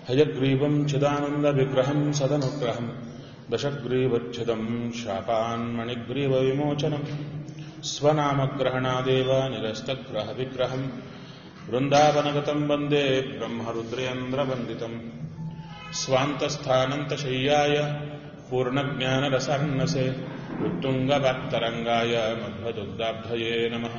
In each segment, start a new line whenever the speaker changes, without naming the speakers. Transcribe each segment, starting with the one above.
हयग्रीवम् चिदानन्दविग्रहम् सदनुग्रहम् दशग्रीवच्छिदम् शापान्मणिग्रीवविमोचनम् स्वनामग्रहणादेव निरस्तग्रहविग्रहम् वृन्दावनगतम् वन्दे ब्रह्मरुद्रेन्द्रवन्दितम् स्वान्तस्थानन्तशय्याय पूर्णज्ञानरसान्नसे उत्तुङ्गवाक्तरङ्गाय मध्वदुग्धाब्धये नमः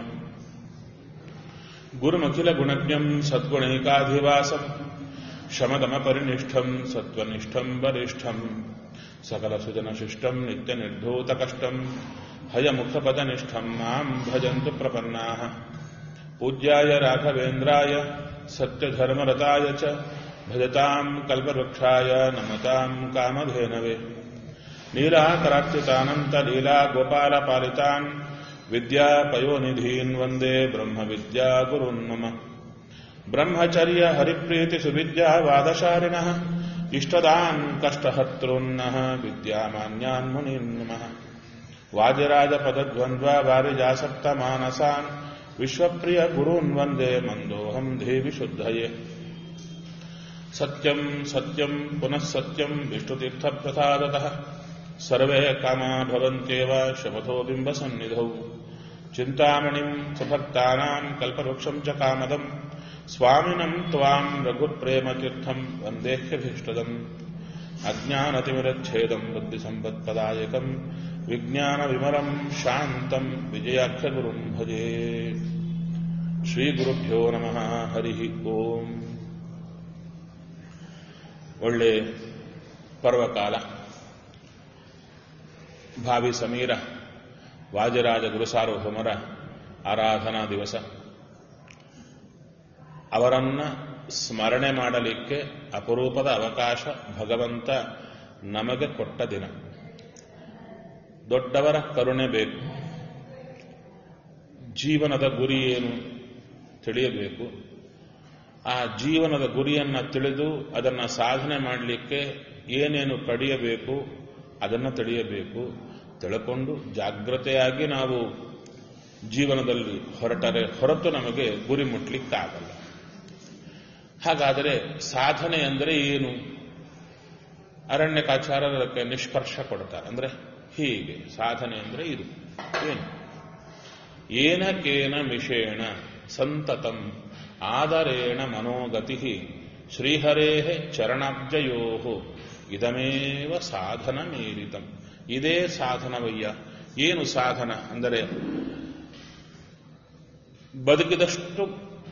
गुरुमखिलगुणज्ञम् सद्गुणैकाधिवासम् शमदमपरिनिष्ठम् सत्त्वनिष्ठम् वरिष्ठम् सकलसुजनशिष्टम् नित्यनिर्धूतकष्टम् हयमुखपदनिष्ठम् माम् भजन्तु प्रपन्नाः पूज्याय राघवेन्द्राय सत्यधर्मरताय च भजताम् कल्पवृक्षाय नमताम् कामधेनवे नीलाकरार्चितानन्तलीलागोपालपालितान् विद्यापयोनिधीन् वन्दे ब्रह्मविद्यागुरुन् मम ब्रह्मचर्य हरिप्रीतिसुविद्यावादशालिनः इष्टदान् कष्टहर्तॄन्नः विद्यामान्यान् मुनीन् नमः वाजिराजपदद्वन्द्वा वारिजासक्तमानसान् विश्वप्रियगुरून् वन्दे मन्दोऽहम् देवि शुद्धये सत्यम् सत्यम् पुनः सत्यम् विष्णुतीर्थप्रसादतः सर्वे कामा भवन्त्येव शपथो बिम्बसन्निधौ चिन्तामणिम् सुभक्तानाम् कल्पवृक्षम् च कामदम् स्वामिनम् त्वाम् रघुप्रेमतीर्थम् वन्देह्यभीष्टदम् अज्ञानतिमिरच्छेदम् बुद्धिसम्पत्पदायकम् विज्ञानविमलम् शान्तम् विजयाख्यगुरुम् भजे ಶ್ರೀಗುರುಭ್ಯೋ ನಮಃ ಹರಿ ಓಂ ಒಳ್ಳೆ ಪರ್ವಕಾಲ ಭಾವಿ ಸಮೀರ ವಾಜರಾಜ ಗುರುಸಾರ್ವಭೌಮರ ಆರಾಧನಾ ದಿವಸ ಅವರನ್ನ ಸ್ಮರಣೆ ಮಾಡಲಿಕ್ಕೆ ಅಪರೂಪದ ಅವಕಾಶ ಭಗವಂತ ನಮಗೆ ಕೊಟ್ಟ ದಿನ ದೊಡ್ಡವರ ಕರುಣೆ ಬೇಕು ಜೀವನದ ಗುರಿ ಏನು ತಿಳಿಯಬೇಕು ಆ ಜೀವನದ ಗುರಿಯನ್ನು ತಿಳಿದು ಅದನ್ನು ಸಾಧನೆ ಮಾಡಲಿಕ್ಕೆ ಏನೇನು ಪಡೆಯಬೇಕು ಅದನ್ನು ತಿಳಿಯಬೇಕು ತಿಳ್ಕೊಂಡು ಜಾಗ್ರತೆಯಾಗಿ ನಾವು ಜೀವನದಲ್ಲಿ ಹೊರಟರೆ ಹೊರತು ನಮಗೆ ಗುರಿ ಮುಟ್ಲಿಕ್ಕಾಗಲ್ಲ ಹಾಗಾದರೆ ಸಾಧನೆ ಅಂದರೆ ಏನು ಅರಣ್ಯಕಾಚಾರ್ಯಕ್ಕೆ ನಿಷ್ಕರ್ಷ ಕೊಡ್ತಾರೆ ಅಂದ್ರೆ ಹೀಗೆ ಸಾಧನೆ ಅಂದ್ರೆ ಇದು ಏನು ಏನಕೇನ ಮಿಷೇಣ ಸಂತತಂ ಆದರೇಣ ಮನೋಗತಿ ಶ್ರೀಹರೇ ಚರಣಾಬ್ಜಯೋ ಇದಮೇವ ಸಾಧನ ಮೀರಿತಂ ಇದೇ ಸಾಧನವಯ್ಯ ಏನು ಸಾಧನ ಅಂದರೆ ಬದುಕಿದಷ್ಟು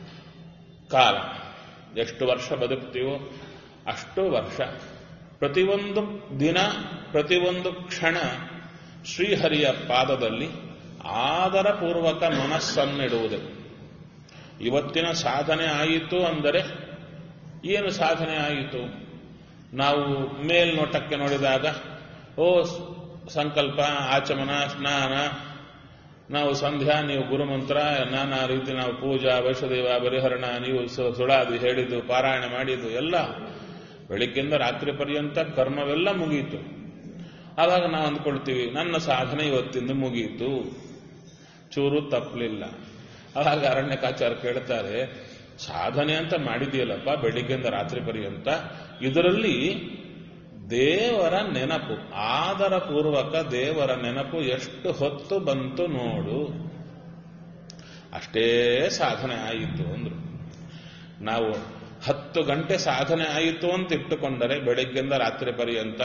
ಕಾಲ ಎಷ್ಟು ವರ್ಷ ಬದುಕ್ತೀವೋ ಅಷ್ಟು ವರ್ಷ ಪ್ರತಿಯೊಂದು ದಿನ ಪ್ರತಿಯೊಂದು ಕ್ಷಣ ಶ್ರೀಹರಿಯ ಪಾದದಲ್ಲಿ ಆದರಪೂರ್ವಕ ಮನಸ್ಸನ್ನಿಡುವುದು ಇವತ್ತಿನ ಸಾಧನೆ ಆಯಿತು ಅಂದರೆ ಏನು ಸಾಧನೆ ಆಯಿತು ನಾವು ಮೇಲ್ನೋಟಕ್ಕೆ ನೋಡಿದಾಗ ಓ ಸಂಕಲ್ಪ ಆಚಮನ ಸ್ನಾನ ನಾವು ಸಂಧ್ಯಾ ನೀವು ಗುರುಮಂತ್ರ ನಾನಾ ರೀತಿ ನಾವು ಪೂಜಾ ವೈಷದೇವ ಬರಿಹರಣ ನೀವು ಸುಳಾದಿ ಹೇಳಿದ್ದು ಪಾರಾಯಣ ಮಾಡಿದ್ದು ಎಲ್ಲ ಬೆಳಿಗ್ಗೆಯಿಂದ ರಾತ್ರಿ ಪರ್ಯಂತ ಕರ್ಮವೆಲ್ಲ ಮುಗಿಯಿತು ಆವಾಗ ನಾವು ಅಂದ್ಕೊಳ್ತೀವಿ ನನ್ನ ಸಾಧನೆ ಇವತ್ತಿಂದ ಮುಗಿಯಿತು ಚೂರು ತಪ್ಪಲಿಲ್ಲ ಆವಾಗ ಅರಣ್ಯಕಾಚಾರ ಕೇಳ್ತಾರೆ ಸಾಧನೆ ಅಂತ ಮಾಡಿದೆಯಲ್ಲಪ್ಪ ಬೆಳಿಗ್ಗೆಯಿಂದ ರಾತ್ರಿ ಪರ್ಯಂತ ಇದರಲ್ಲಿ ದೇವರ ನೆನಪು ಆದರ ಪೂರ್ವಕ ದೇವರ ನೆನಪು ಎಷ್ಟು ಹೊತ್ತು ಬಂತು ನೋಡು ಅಷ್ಟೇ ಸಾಧನೆ ಆಯಿತು ಅಂದ್ರು ನಾವು ಹತ್ತು ಗಂಟೆ ಸಾಧನೆ ಆಯಿತು ಅಂತ ಇಟ್ಟುಕೊಂಡರೆ ಬೆಳಿಗ್ಗೆಯಿಂದ ರಾತ್ರಿ ಪರ್ಯಂತ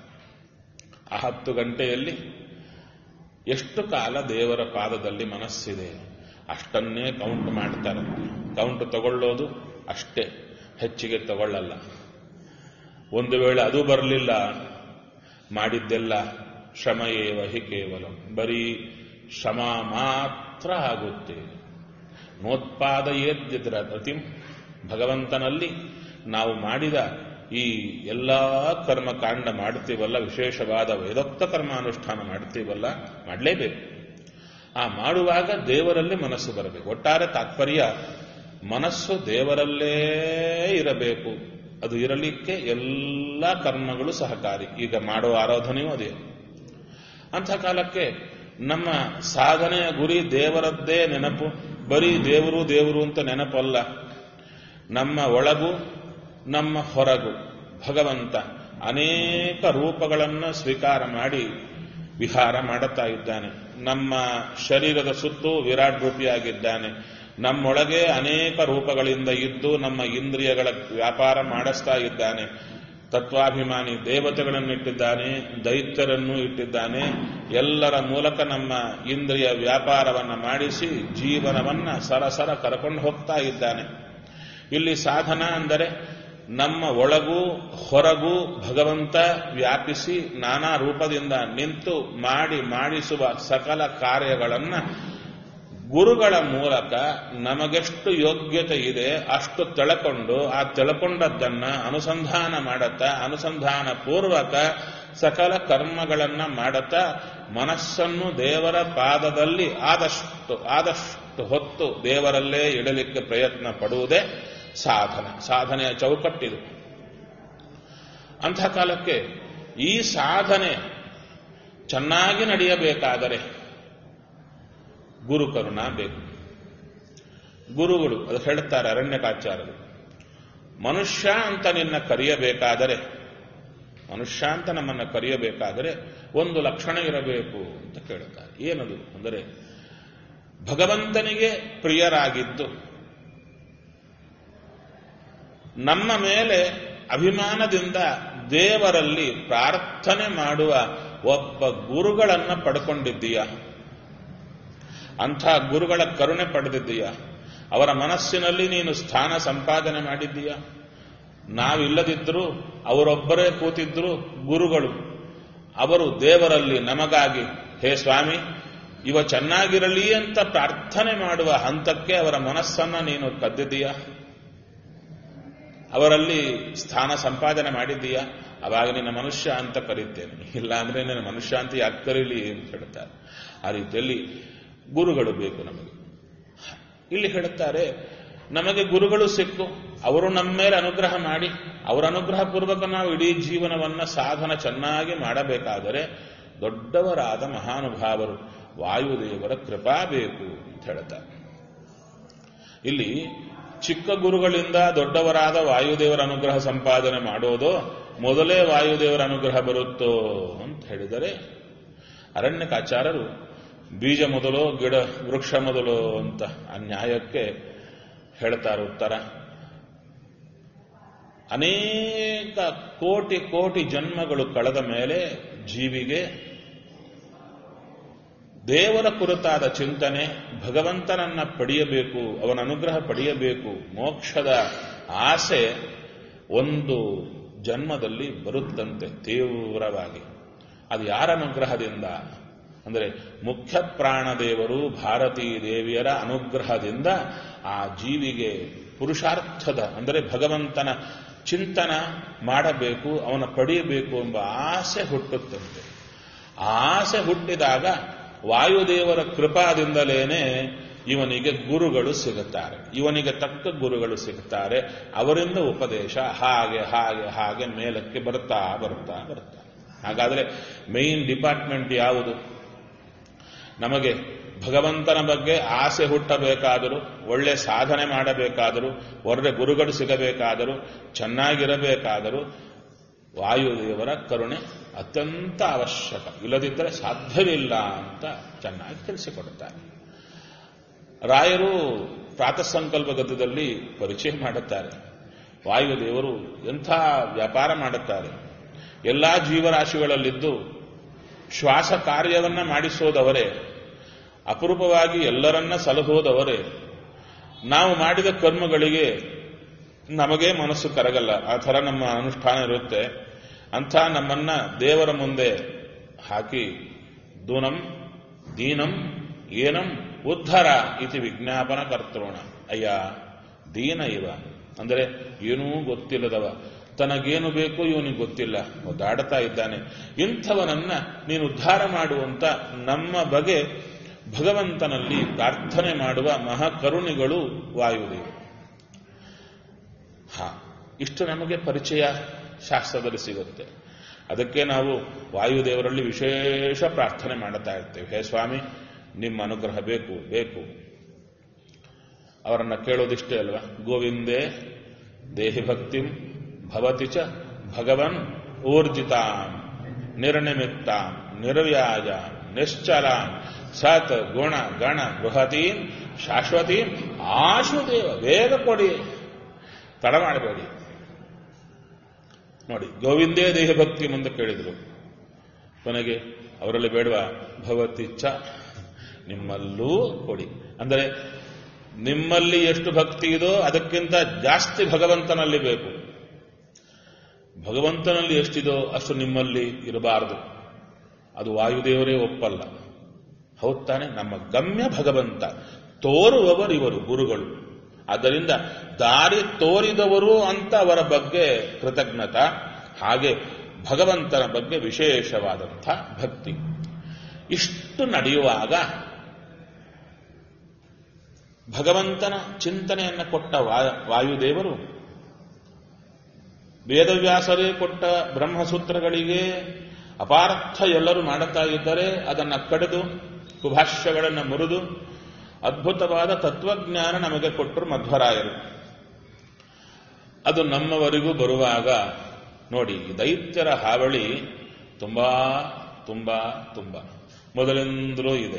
ಆ ಹತ್ತು ಗಂಟೆಯಲ್ಲಿ ಎಷ್ಟು ಕಾಲ ದೇವರ ಪಾದದಲ್ಲಿ ಮನಸ್ಸಿದೆ ಅಷ್ಟನ್ನೇ ಕೌಂಟ್ ಮಾಡ್ತಾರೆ ಕೌಂಟ್ ತಗೊಳ್ಳೋದು ಅಷ್ಟೇ ಹೆಚ್ಚಿಗೆ ತಗೊಳ್ಳಲ್ಲ ಒಂದು ವೇಳೆ ಅದು ಬರಲಿಲ್ಲ ಮಾಡಿದ್ದೆಲ್ಲ ಶ್ರಮಯೇವ ಹಿ ಕೇವಲ ಬರೀ ಶ್ರಮ ಮಾತ್ರ ಆಗುತ್ತೆ ನೋತ್ಪಾದಯೇದ್ಯದ್ರ ಪ್ರತಿಂ ಭಗವಂತನಲ್ಲಿ ನಾವು ಮಾಡಿದ ಈ ಎಲ್ಲ ಕರ್ಮಕಾಂಡ ಮಾಡ್ತೀವಲ್ಲ ವಿಶೇಷವಾದ ವೇದೋಕ್ತ ಕರ್ಮಾನುಷ್ಠಾನ ಮಾಡ್ತೀವಲ್ಲ ಮಾಡಲೇಬೇಕು ಆ ಮಾಡುವಾಗ ದೇವರಲ್ಲಿ ಮನಸ್ಸು ಬರಬೇಕು ಒಟ್ಟಾರೆ ತಾತ್ಪರ್ಯ ಮನಸ್ಸು ದೇವರಲ್ಲೇ ಇರಬೇಕು ಅದು ಇರಲಿಕ್ಕೆ ಎಲ್ಲ ಕರ್ಮಗಳು ಸಹಕಾರಿ ಈಗ ಮಾಡುವ ಆರಾಧನೆಯೂ ಅದೇ ಅಂಥ ಕಾಲಕ್ಕೆ ನಮ್ಮ ಸಾಧನೆಯ ಗುರಿ ದೇವರದ್ದೇ ನೆನಪು ಬರೀ ದೇವರು ದೇವರು ಅಂತ ನೆನಪಲ್ಲ ನಮ್ಮ ಒಳಗು ನಮ್ಮ ಹೊರಗು ಭಗವಂತ ಅನೇಕ ರೂಪಗಳನ್ನು ಸ್ವೀಕಾರ ಮಾಡಿ ವಿಹಾರ ಮಾಡುತ್ತಾ ಇದ್ದಾನೆ ನಮ್ಮ ಶರೀರದ ಸುತ್ತು ವಿರಾಟ್ ರೂಪಿಯಾಗಿದ್ದಾನೆ ನಮ್ಮೊಳಗೆ ಅನೇಕ ರೂಪಗಳಿಂದ ಇದ್ದು ನಮ್ಮ ಇಂದ್ರಿಯಗಳ ವ್ಯಾಪಾರ ಮಾಡಿಸ್ತಾ ಇದ್ದಾನೆ ತತ್ವಾಭಿಮಾನಿ ದೇವತೆಗಳನ್ನು ಇಟ್ಟಿದ್ದಾನೆ ದೈತ್ಯರನ್ನು ಇಟ್ಟಿದ್ದಾನೆ ಎಲ್ಲರ ಮೂಲಕ ನಮ್ಮ ಇಂದ್ರಿಯ ವ್ಯಾಪಾರವನ್ನು ಮಾಡಿಸಿ ಜೀವನವನ್ನ ಸರಸರ ಕರ್ಕೊಂಡು ಹೋಗ್ತಾ ಇದ್ದಾನೆ ಇಲ್ಲಿ ಸಾಧನ ಅಂದರೆ ನಮ್ಮ ಒಳಗೂ ಹೊರಗೂ ಭಗವಂತ ವ್ಯಾಪಿಸಿ ನಾನಾ ರೂಪದಿಂದ ನಿಂತು ಮಾಡಿ ಮಾಡಿಸುವ ಸಕಲ ಕಾರ್ಯಗಳನ್ನು ಗುರುಗಳ ಮೂಲಕ ನಮಗೆಷ್ಟು ಯೋಗ್ಯತೆ ಇದೆ ಅಷ್ಟು ತಿಳ್ಕೊಂಡು ಆ ತಿಳ್ಕೊಂಡದ್ದನ್ನ ಅನುಸಂಧಾನ ಮಾಡುತ್ತಾ ಅನುಸಂಧಾನ ಪೂರ್ವಕ ಸಕಲ ಕರ್ಮಗಳನ್ನ ಮಾಡುತ್ತಾ ಮನಸ್ಸನ್ನು ದೇವರ ಪಾದದಲ್ಲಿ ಆದಷ್ಟು ಆದಷ್ಟು ಹೊತ್ತು ದೇವರಲ್ಲೇ ಇಡಲಿಕ್ಕೆ ಪ್ರಯತ್ನ ಪಡುವುದೇ ಸಾಧನ ಸಾಧನೆಯ ಚೌಕಟ್ಟಿದು ಅಂಥ ಕಾಲಕ್ಕೆ ಈ ಸಾಧನೆ ಚೆನ್ನಾಗಿ ನಡೆಯಬೇಕಾದರೆ ಗುರು ಕರುಣ ಬೇಕು ಗುರುಗಳು ಅದು ಹೇಳ್ತಾರೆ ಅರಣ್ಯಕಾಚಾರ್ಯರು ಮನುಷ್ಯ ಅಂತ ನಿನ್ನ ಕರೆಯಬೇಕಾದರೆ ಮನುಷ್ಯ ಅಂತ ನಮ್ಮನ್ನ ಕರೆಯಬೇಕಾದರೆ ಒಂದು ಲಕ್ಷಣ ಇರಬೇಕು ಅಂತ ಕೇಳುತ್ತಾರೆ ಏನದು ಅಂದರೆ ಭಗವಂತನಿಗೆ ಪ್ರಿಯರಾಗಿದ್ದು ನಮ್ಮ ಮೇಲೆ ಅಭಿಮಾನದಿಂದ ದೇವರಲ್ಲಿ ಪ್ರಾರ್ಥನೆ ಮಾಡುವ ಒಬ್ಬ ಗುರುಗಳನ್ನ ಪಡ್ಕೊಂಡಿದ್ದೀಯ ಅಂಥ ಗುರುಗಳ ಕರುಣೆ ಪಡೆದಿದ್ದೀಯ ಅವರ ಮನಸ್ಸಿನಲ್ಲಿ ನೀನು ಸ್ಥಾನ ಸಂಪಾದನೆ ಮಾಡಿದ್ದೀಯ ನಾವಿಲ್ಲದಿದ್ದರೂ ಅವರೊಬ್ಬರೇ ಕೂತಿದ್ರು ಗುರುಗಳು ಅವರು ದೇವರಲ್ಲಿ ನಮಗಾಗಿ ಹೇ ಸ್ವಾಮಿ ಇವ ಚೆನ್ನಾಗಿರಲಿ ಅಂತ ಪ್ರಾರ್ಥನೆ ಮಾಡುವ ಹಂತಕ್ಕೆ ಅವರ ಮನಸ್ಸನ್ನ ನೀನು ಕದ್ದಿದ್ದೀಯ ಅವರಲ್ಲಿ ಸ್ಥಾನ ಸಂಪಾದನೆ ಮಾಡಿದ್ದೀಯಾ ಅವಾಗ ನಿನ್ನ ಮನುಷ್ಯ ಅಂತ ಕರೀತೇನೆ ಇಲ್ಲ ಅಂದ್ರೆ ನಿನ್ನ ಮನುಷ್ಯ ಅಂತ ಯಾಕೆ ಕರೀಲಿ ಅಂತ ಹೇಳ್ತಾರೆ ಆ ರೀತಿಯಲ್ಲಿ ಗುರುಗಳು ಬೇಕು ನಮಗೆ ಇಲ್ಲಿ ಹೇಳುತ್ತಾರೆ ನಮಗೆ ಗುರುಗಳು ಸಿಕ್ಕು ಅವರು ನಮ್ಮ ಮೇಲೆ ಅನುಗ್ರಹ ಮಾಡಿ ಅವರ ಅನುಗ್ರಹ ಪೂರ್ವಕ ನಾವು ಇಡೀ ಜೀವನವನ್ನ ಸಾಧನ ಚೆನ್ನಾಗಿ ಮಾಡಬೇಕಾದರೆ ದೊಡ್ಡವರಾದ ಮಹಾನುಭಾವರು ವಾಯುದೇವರ ಕೃಪಾ ಬೇಕು ಅಂತ ಹೇಳ್ತಾರೆ ಇಲ್ಲಿ ಚಿಕ್ಕ ಗುರುಗಳಿಂದ ದೊಡ್ಡವರಾದ ವಾಯುದೇವರ ಅನುಗ್ರಹ ಸಂಪಾದನೆ ಮಾಡೋದು ಮೊದಲೇ ವಾಯುದೇವರ ಅನುಗ್ರಹ ಬರುತ್ತೋ ಅಂತ ಹೇಳಿದರೆ ಅರಣ್ಯಕಾಚಾರರು ಬೀಜ ಮೊದಲು ಗಿಡ ವೃಕ್ಷ ಮೊದಲು ಅಂತ ಆ ನ್ಯಾಯಕ್ಕೆ ಹೇಳ್ತಾರೆ ಉತ್ತರ ಅನೇಕ ಕೋಟಿ ಕೋಟಿ ಜನ್ಮಗಳು ಕಳೆದ ಮೇಲೆ ಜೀವಿಗೆ ದೇವರ ಕುರಿತಾದ ಚಿಂತನೆ ಭಗವಂತನನ್ನ ಪಡೆಯಬೇಕು ಅವನ ಅನುಗ್ರಹ ಪಡೆಯಬೇಕು ಮೋಕ್ಷದ ಆಸೆ ಒಂದು ಜನ್ಮದಲ್ಲಿ ಬರುತ್ತಂತೆ ತೀವ್ರವಾಗಿ ಅದು ಯಾರ ಅನುಗ್ರಹದಿಂದ ಅಂದರೆ ಮುಖ್ಯ ಪ್ರಾಣದೇವರು ಭಾರತೀ ದೇವಿಯರ ಅನುಗ್ರಹದಿಂದ ಆ ಜೀವಿಗೆ ಪುರುಷಾರ್ಥದ ಅಂದರೆ ಭಗವಂತನ ಚಿಂತನ ಮಾಡಬೇಕು ಅವನ ಪಡೆಯಬೇಕು ಎಂಬ ಆಸೆ ಹುಟ್ಟುತ್ತಂತೆ ಆ ಆಸೆ ಹುಟ್ಟಿದಾಗ ವಾಯುದೇವರ ಕೃಪಾದಿಂದಲೇನೆ ಇವನಿಗೆ ಗುರುಗಳು ಸಿಗುತ್ತಾರೆ ಇವನಿಗೆ ತಕ್ಕ ಗುರುಗಳು ಸಿಗುತ್ತಾರೆ ಅವರಿಂದ ಉಪದೇಶ ಹಾಗೆ ಹಾಗೆ ಹಾಗೆ ಮೇಲಕ್ಕೆ ಬರ್ತಾ ಬರ್ತಾ ಬರ್ತಾ ಹಾಗಾದ್ರೆ ಮೇನ್ ಡಿಪಾರ್ಟ್ಮೆಂಟ್ ಯಾವುದು ನಮಗೆ ಭಗವಂತನ ಬಗ್ಗೆ ಆಸೆ ಹುಟ್ಟಬೇಕಾದರೂ ಒಳ್ಳೆ ಸಾಧನೆ ಮಾಡಬೇಕಾದರೂ ಒಳ್ಳೆ ಗುರುಗಳು ಸಿಗಬೇಕಾದರೂ ಚೆನ್ನಾಗಿರಬೇಕಾದರೂ ವಾಯುದೇವರ ಕರುಣೆ ಅತ್ಯಂತ ಅವಶ್ಯಕ ಇಲ್ಲದಿದ್ದರೆ ಸಾಧ್ಯವಿಲ್ಲ ಅಂತ ಚೆನ್ನಾಗಿ ತಿಳಿಸಿಕೊಡುತ್ತಾರೆ ರಾಯರು ಪ್ರಾತಃಸಂಕಲ್ಪ ಗದ್ದದಲ್ಲಿ ಪರಿಚಯ ಮಾಡುತ್ತಾರೆ ವಾಯುದೇವರು ಎಂಥ ವ್ಯಾಪಾರ ಮಾಡುತ್ತಾರೆ ಎಲ್ಲಾ ಜೀವರಾಶಿಗಳಲ್ಲಿದ್ದು ಶ್ವಾಸ ಕಾರ್ಯವನ್ನ ಮಾಡಿಸೋದವರೇ ಅಪರೂಪವಾಗಿ ಎಲ್ಲರನ್ನ ಸಲಹೋದವರೇ ನಾವು ಮಾಡಿದ ಕರ್ಮಗಳಿಗೆ ನಮಗೆ ಮನಸ್ಸು ಕರಗಲ್ಲ ಆ ಥರ ನಮ್ಮ ಅನುಷ್ಠಾನ ಇರುತ್ತೆ ಅಂಥ ನಮ್ಮನ್ನ ದೇವರ ಮುಂದೆ ಹಾಕಿ ದೂನಂ ದೀನಂ ಏನಂ ಉದ್ಧರ ಇತಿ ವಿಜ್ಞಾಪನ ಕರ್ತೃಣ ಅಯ್ಯ ದೀನ ಇವ ಅಂದರೆ ಏನೂ ಗೊತ್ತಿಲ್ಲದವ ತನಗೇನು ಬೇಕು ಇವನಿಗೆ ಗೊತ್ತಿಲ್ಲ ಒದ್ದಾಡ್ತಾ ಇದ್ದಾನೆ ಇಂಥವನನ್ನ ನೀನು ಉದ್ಧಾರ ಮಾಡುವಂತ ನಮ್ಮ ಬಗೆ ಭಗವಂತನಲ್ಲಿ ಪ್ರಾರ್ಥನೆ ಮಾಡುವ ಮಹಾಕರುಣಿಗಳು ವಾಯುದೇವರು ಹಾ ಇಷ್ಟು ನಮಗೆ ಪರಿಚಯ ಶಾಸ್ತ್ರದಲ್ಲಿ ಸಿಗುತ್ತೆ ಅದಕ್ಕೆ ನಾವು ವಾಯುದೇವರಲ್ಲಿ ವಿಶೇಷ ಪ್ರಾರ್ಥನೆ ಮಾಡುತ್ತಾ ಇರ್ತೇವೆ ಹೇ ಸ್ವಾಮಿ ನಿಮ್ಮ ಅನುಗ್ರಹ ಬೇಕು ಬೇಕು ಅವರನ್ನ ಕೇಳೋದಿಷ್ಟೇ ಅಲ್ವಾ ಗೋವಿಂದೇ ದೇಹಿ ಭಕ್ತಿಂ ಭವತಿ ಚ ಭಗವನ್ ಊರ್ಜಿತಾಂ ನಿರ್ನಿಮಿತ್ತಾಂ ನಿರ್ವ್ಯಾಜ ನಿಶ್ಚಲ ಸತ್ ಗುಣ ಗಣ ಬೃಹತೀಂ ಶಾಶ್ವತೀಂ ಆಶುದೇವ ಬೇಗ ಕೊಡಿ ತಡ ಮಾಡಬೇಡಿ ನೋಡಿ ಗೋವಿಂದೇ ದೇಹಭಕ್ತಿ ಮುಂದೆ ಕೇಳಿದ್ರು ಕೊನೆಗೆ ಅವರಲ್ಲಿ ಬೇಡವಾ ಭವತಿ ಚ ನಿಮ್ಮಲ್ಲೂ ಕೊಡಿ ಅಂದರೆ ನಿಮ್ಮಲ್ಲಿ ಎಷ್ಟು ಭಕ್ತಿ ಇದೋ ಅದಕ್ಕಿಂತ ಜಾಸ್ತಿ ಭಗವಂತನಲ್ಲಿ ಬೇಕು ಭಗವಂತನಲ್ಲಿ ಎಷ್ಟಿದೋ ಅಷ್ಟು ನಿಮ್ಮಲ್ಲಿ ಇರಬಾರದು ಅದು ವಾಯುದೇವರೇ ಒಪ್ಪಲ್ಲ ಹೌದ್ ತಾನೆ ನಮ್ಮ ಗಮ್ಯ ಭಗವಂತ ತೋರುವವರು ಇವರು ಗುರುಗಳು ಆದ್ದರಿಂದ ದಾರಿ ತೋರಿದವರು ಅಂತ ಅವರ ಬಗ್ಗೆ ಕೃತಜ್ಞತ ಹಾಗೆ ಭಗವಂತನ ಬಗ್ಗೆ ವಿಶೇಷವಾದಂಥ ಭಕ್ತಿ ಇಷ್ಟು ನಡೆಯುವಾಗ ಭಗವಂತನ ಚಿಂತನೆಯನ್ನು ಕೊಟ್ಟ ವಾ- ವಾಯುದೇವರು ವೇದವ್ಯಾಸರೇ ಕೊಟ್ಟ ಬ್ರಹ್ಮಸೂತ್ರಗಳಿಗೆ ಅಪಾರ್ಥ ಎಲ್ಲರೂ ಮಾಡುತ್ತಾ ಇದ್ದರೆ ಅದನ್ನು ಕಡಿದು ಕುಭಾಷ್ಯಗಳನ್ನು ಮುರಿದು ಅದ್ಭುತವಾದ ತತ್ವಜ್ಞಾನ ನಮಗೆ ಕೊಟ್ಟರು ಮಧ್ವರಾಯರು ಅದು ನಮ್ಮವರಿಗೂ ಬರುವಾಗ ನೋಡಿ ಈ ದೈತ್ಯರ ಹಾವಳಿ ತುಂಬಾ ತುಂಬಾ ತುಂಬಾ ಮೊದಲಿಂದಲೂ ಇದೆ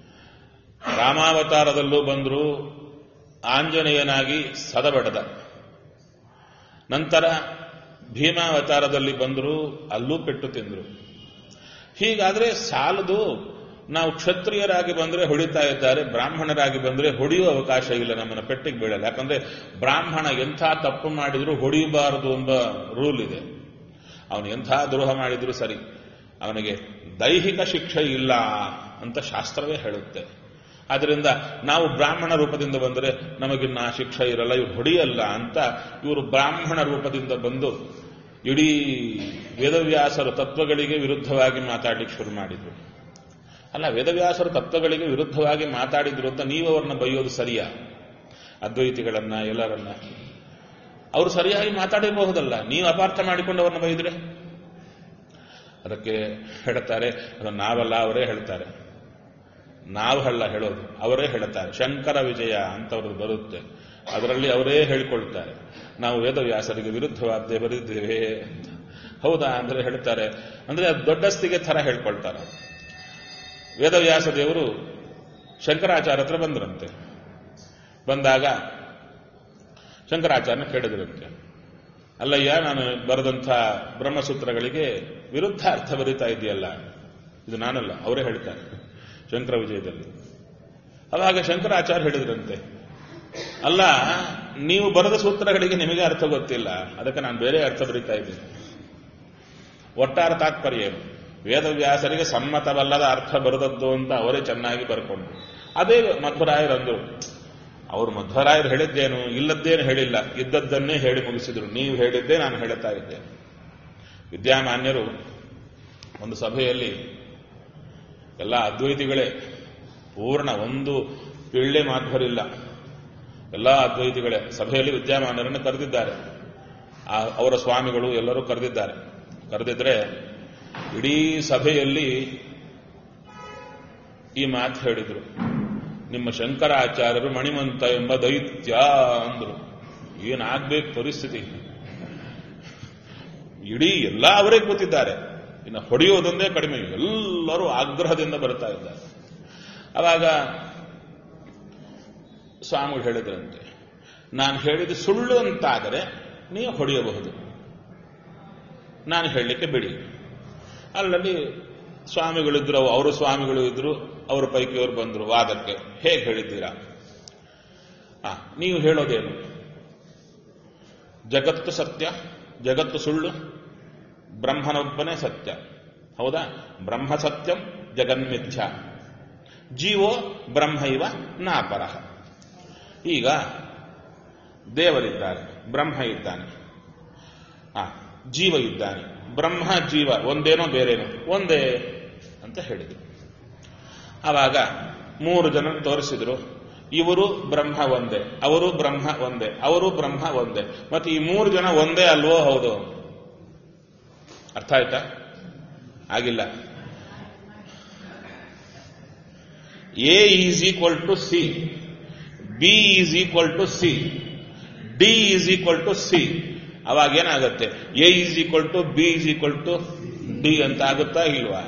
ರಾಮಾವತಾರದಲ್ಲೂ ಬಂದರು ಆಂಜನೇಯನಾಗಿ ಸದಬಡದ ನಂತರ ಭೀಮಾವತಾರದಲ್ಲಿ ಬಂದರು ಅಲ್ಲೂ ಪೆಟ್ಟು ತಿಂದರು ಹೀಗಾದ್ರೆ ಸಾಲದು ನಾವು ಕ್ಷತ್ರಿಯರಾಗಿ ಬಂದ್ರೆ ಹೊಡಿತಾ ಇದ್ದಾರೆ ಬ್ರಾಹ್ಮಣರಾಗಿ ಬಂದ್ರೆ ಹೊಡೆಯುವ ಅವಕಾಶ ಇಲ್ಲ ನಮ್ಮನ್ನ ಪೆಟ್ಟಿಗೆ ಬೀಳಲ್ಲ ಯಾಕಂದ್ರೆ ಬ್ರಾಹ್ಮಣ ಎಂಥ ತಪ್ಪು ಮಾಡಿದ್ರು ಹೊಡೆಯಬಾರದು ಎಂಬ ರೂಲ್ ಇದೆ ಅವನು ಎಂಥ ದ್ರೋಹ ಮಾಡಿದ್ರು ಸರಿ ಅವನಿಗೆ ದೈಹಿಕ ಶಿಕ್ಷೆ ಇಲ್ಲ ಅಂತ ಶಾಸ್ತ್ರವೇ ಹೇಳುತ್ತೆ ಆದ್ರಿಂದ ನಾವು ಬ್ರಾಹ್ಮಣ ರೂಪದಿಂದ ಬಂದರೆ ನಮಗಿನ್ನ ಆ ಶಿಕ್ಷೆ ಇರಲ್ಲ ಇವ್ರು ಹೊಡೆಯಲ್ಲ ಅಂತ ಇವರು ಬ್ರಾಹ್ಮಣ ರೂಪದಿಂದ ಬಂದು ಇಡೀ ವೇದವ್ಯಾಸರು ತತ್ವಗಳಿಗೆ ವಿರುದ್ಧವಾಗಿ ಮಾತಾಡಲಿಕ್ಕೆ ಶುರು ಮಾಡಿದ್ರು ಅಲ್ಲ ವೇದವ್ಯಾಸರು ತತ್ವಗಳಿಗೆ ವಿರುದ್ಧವಾಗಿ ಮಾತಾಡಿದ್ರು ಅಂತ ನೀವು ಅವ್ರನ್ನ ಬೈಯೋದು ಸರಿಯಾ ಅದ್ವೈತಿಗಳನ್ನ ಎಲ್ಲರನ್ನ ಅವರು ಸರಿಯಾಗಿ ಮಾತಾಡಿರಬಹುದಲ್ಲ ನೀವು ಅಪಾರ್ಥ ಮಾಡಿಕೊಂಡು ಅವ್ರನ್ನ ಬೈದ್ರೆ ಅದಕ್ಕೆ ಹೇಳ್ತಾರೆ ಅದು ನಾವಲ್ಲ ಅವರೇ ಹೇಳ್ತಾರೆ ನಾವು ಅಲ್ಲ ಹೇಳೋದು ಅವರೇ ಹೇಳ್ತಾರೆ ಶಂಕರ ವಿಜಯ ಅಂತವ್ರದ್ದು ಬರುತ್ತೆ ಅದರಲ್ಲಿ ಅವರೇ ಹೇಳಿಕೊಳ್ತಾರೆ ನಾವು ವೇದವ್ಯಾಸರಿಗೆ ವಿರುದ್ಧವಾದ್ದೇ ಬರೆದಿದ್ದೇವೆ ಅಂತ ಹೌದಾ ಅಂದ್ರೆ ಹೇಳ್ತಾರೆ ಅಂದ್ರೆ ಅದು ದೊಡ್ಡಸ್ತಿಗೆ ಥರ ಹೇಳ್ಕೊಳ್ತಾರೆ ವೇದವ್ಯಾಸ ದೇವರು ಶಂಕರಾಚಾರ್ಯ ಹತ್ರ ಬಂದ್ರಂತೆ ಬಂದಾಗ ಶಂಕರಾಚಾರ್ಯನ ಕೇಳಿದ್ರಂತೆ ಅಲ್ಲಯ್ಯ ನಾನು ಬರೆದಂಥ ಬ್ರಹ್ಮಸೂತ್ರಗಳಿಗೆ ವಿರುದ್ಧ ಅರ್ಥ ಬರೀತಾ ಇದೆಯಲ್ಲ ಇದು ನಾನಲ್ಲ ಅವರೇ ಹೇಳ್ತಾರೆ ಶಂಕರ ವಿಜಯದಲ್ಲಿ ಅವಾಗ ಶಂಕರಾಚಾರ್ಯ ಹೇಳಿದ್ರಂತೆ ಅಲ್ಲ ನೀವು ಬರೆದ ಸೂತ್ರಗಳಿಗೆ ನಿಮಗೆ ಅರ್ಥ ಗೊತ್ತಿಲ್ಲ ಅದಕ್ಕೆ ನಾನು ಬೇರೆ ಅರ್ಥ ಬರೀತಾ ಇದ್ದೀನಿ ಒಟ್ಟಾರೆ ತಾತ್ಪರ್ಯ ಏನು ವೇದವ್ಯಾಸರಿಗೆ ಸಮ್ಮತವಲ್ಲದ ಅರ್ಥ ಬರೆದದ್ದು ಅಂತ ಅವರೇ ಚೆನ್ನಾಗಿ ಬರ್ಕೊಂಡು ಅದೇ ಮಧ್ವರಾಯರಂದ್ರು ಅವರು ಮಧ್ವರಾಯರು ಹೇಳಿದ್ದೇನು ಇಲ್ಲದ್ದೇನು ಹೇಳಿಲ್ಲ ಇದ್ದದ್ದನ್ನೇ ಹೇಳಿ ಮುಗಿಸಿದ್ರು ನೀವು ಹೇಳಿದ್ದೇ ನಾನು ಹೇಳುತ್ತಾ ಇದ್ದೇನೆ ವಿದ್ಯಾಮಾನ್ಯರು ಒಂದು ಸಭೆಯಲ್ಲಿ ಎಲ್ಲ ಅದ್ವೈತಿಗಳೇ ಪೂರ್ಣ ಒಂದು ಪಿಳ್ಳೆ ಮಾಧ್ವರಿಲ್ಲ ಎಲ್ಲ ಅದ್ವೈತಿಗಳೇ ಸಭೆಯಲ್ಲಿ ವಿದ್ಯಾಮಾನ್ಯರನ್ನು ಕರೆದಿದ್ದಾರೆ ಆ- ಅವರ ಸ್ವಾಮಿಗಳು ಎಲ್ಲರೂ ಕರೆದಿದ್ದಾರೆ ಕರೆದಿದ್ರೆ ಇಡೀ ಸಭೆಯಲ್ಲಿ ಈ ಮಾತು ಹೇಳಿದ್ರು ನಿಮ್ಮ ಶಂಕರಾಚಾರ್ಯರು ಮಣಿಮಂತ ಎಂಬ ದೈತ್ಯ ಅಂದ್ರು ಏನಾಗ್ಬೇಕು ಪರಿಸ್ಥಿತಿ ಇಡೀ ಎಲ್ಲ ಅವರೇ ಕೂತಿದ್ದಾರೆ ಇನ್ನು ಹೊಡೆಯೋದೊಂದೇ ಕಡಿಮೆ ಎಲ್ಲರೂ ಆಗ್ರಹದಿಂದ ಬರ್ತಾ ಇದ್ದಾರೆ ಅವಾಗ ಸ್ವಾಮಿಗಳು ಹೇಳಿದ್ರಂತೆ ನಾನು ಹೇಳಿದ ಸುಳ್ಳು ಅಂತಾದರೆ ನೀವು ಹೊಡೆಯಬಹುದು ನಾನು ಹೇಳಲಿಕ್ಕೆ ಬಿಡಿ ಅಲ್ಲಲ್ಲಿ ಸ್ವಾಮಿಗಳಿದ್ರು ಅವರು ಸ್ವಾಮಿಗಳು ಇದ್ರು ಅವರ ಪೈಕಿಯವರು ಬಂದರು ವಾದಕ್ಕೆ ಹೇಗೆ ಹೇಳಿದ್ದೀರಾ ಆ, ನೀವು ಹೇಳೋದೇನು ಜಗತ್ತು ಸತ್ಯ ಜಗತ್ತು ಸುಳ್ಳು ಬ್ರಹ್ಮನೊಬ್ಬನೇ ಸತ್ಯ ಹೌದಾ ಬ್ರಹ್ಮ ಸತ್ಯಂ ಜಗನ್ಮಿಥ್ಯ ಜೀವೋ ಬ್ರಹ್ಮ ಇವ ನಾಪರಃ ಈಗ ದೇವರಿದ್ದಾರೆ ಬ್ರಹ್ಮ ಇದ್ದಾನೆ ಆ, ಜೀವ ಇದ್ದಾನೆ ಬ್ರಹ್ಮ ಜೀವ ಒಂದೇನೋ ಬೇರೇನೋ ಒಂದೇ ಅಂತ ಹೇಳಿದರು ಆವಾಗ ಮೂರು ಜನ ತೋರಿಸಿದ್ರು ಇವರು ಬ್ರಹ್ಮ ಒಂದೇ ಅವರು ಬ್ರಹ್ಮ ಒಂದೇ ಅವರು ಬ್ರಹ್ಮ ಒಂದೇ ಮತ್ತೆ ಈ ಮೂರು ಜನ ಒಂದೇ ಅಲ್ವೋ ಹೌದು ಅರ್ಥ ಆಯ್ತಾ ಆಗಿಲ್ಲ A is equal to C B is equal to C D is equal to C ಅವಾಗ ಏನಾಗುತ್ತೆ A is equal to B is equal to D ಅಂತ ಆಗುತ್ತಾ ಇಲ್ವಾ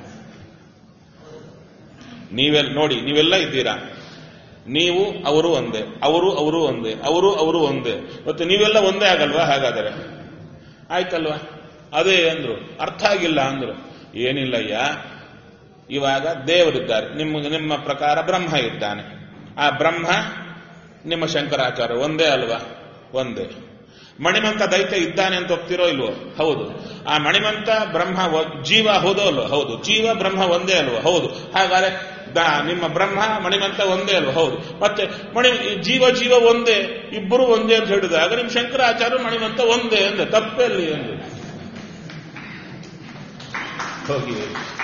ನೀವೆಲ್ಲ ನೋಡಿ ನೀವೆಲ್ಲ ಇದ್ದೀರಾ ನೀವು ಅವರು ಒಂದೇ ಅವರು ಅವರು ಒಂದೇ ಅವರು ಅವರು ಒಂದೇ ಮತ್ತೆ ನೀವೆಲ್ಲ ಒಂದೇ ಆಗಲ್ವಾ ಹಾಗಾದರೆ ಆಯ್ತಲ್ವಾ ಅದೇ ಅಂದ್ರು ಅರ್ಥ ಆಗಿಲ್ಲ ಅಂದ್ರು ಏನಿಲ್ಲಯ್ಯ ಇವಾಗ ದೇವರಿದ್ದಾರೆ ನಿಮ್ಮ ನಿಮ್ಮ ಪ್ರಕಾರ ಬ್ರಹ್ಮ ಇದ್ದಾನೆ ಆ ಬ್ರಹ್ಮ ನಿಮ್ಮ ಶಂಕರಾಚಾರ್ಯ ಒಂದೇ ಅಲ್ವಾ ಒಂದೇ ಮಣಿಮಂತ ದೈತ್ಯ ಇದ್ದಾನೆ ಅಂತ ಒಪ್ತಿರೋ ಇಲ್ವೋ ಹೌದು ಆ ಮಣಿಮಂತ ಬ್ರಹ್ಮ ಒ- ಜೀವ ಹೌದೋ ಅಲ್ವೋ ಹೌದು ಜೀವ ಬ್ರಹ್ಮ ಒಂದೇ ಅಲ್ವೋ ಹೌದು ಹಾಗಾದ್ರೆ ದ- ನಿಮ್ಮ ಬ್ರಹ್ಮ ಮಣಿಮಂತ ಒಂದೇ ಅಲ್ವೋ ಹೌದು ಮತ್ತೆ ಮಣಿ ಜೀವ ಜೀವ ಒಂದೇ ಇಬ್ಬರು ಒಂದೇ ಅಂತ ಹೇಳಿದಾಗ ನಿಮ್ಮ ಶಂಕರಾಚಾರ್ಯ ಮಣಿಮಂತ ಒಂದೇ ಅಂದೆ ತಪ್ಪೆಲ್ಲಿ ಎಂದು ಹೋಗಿ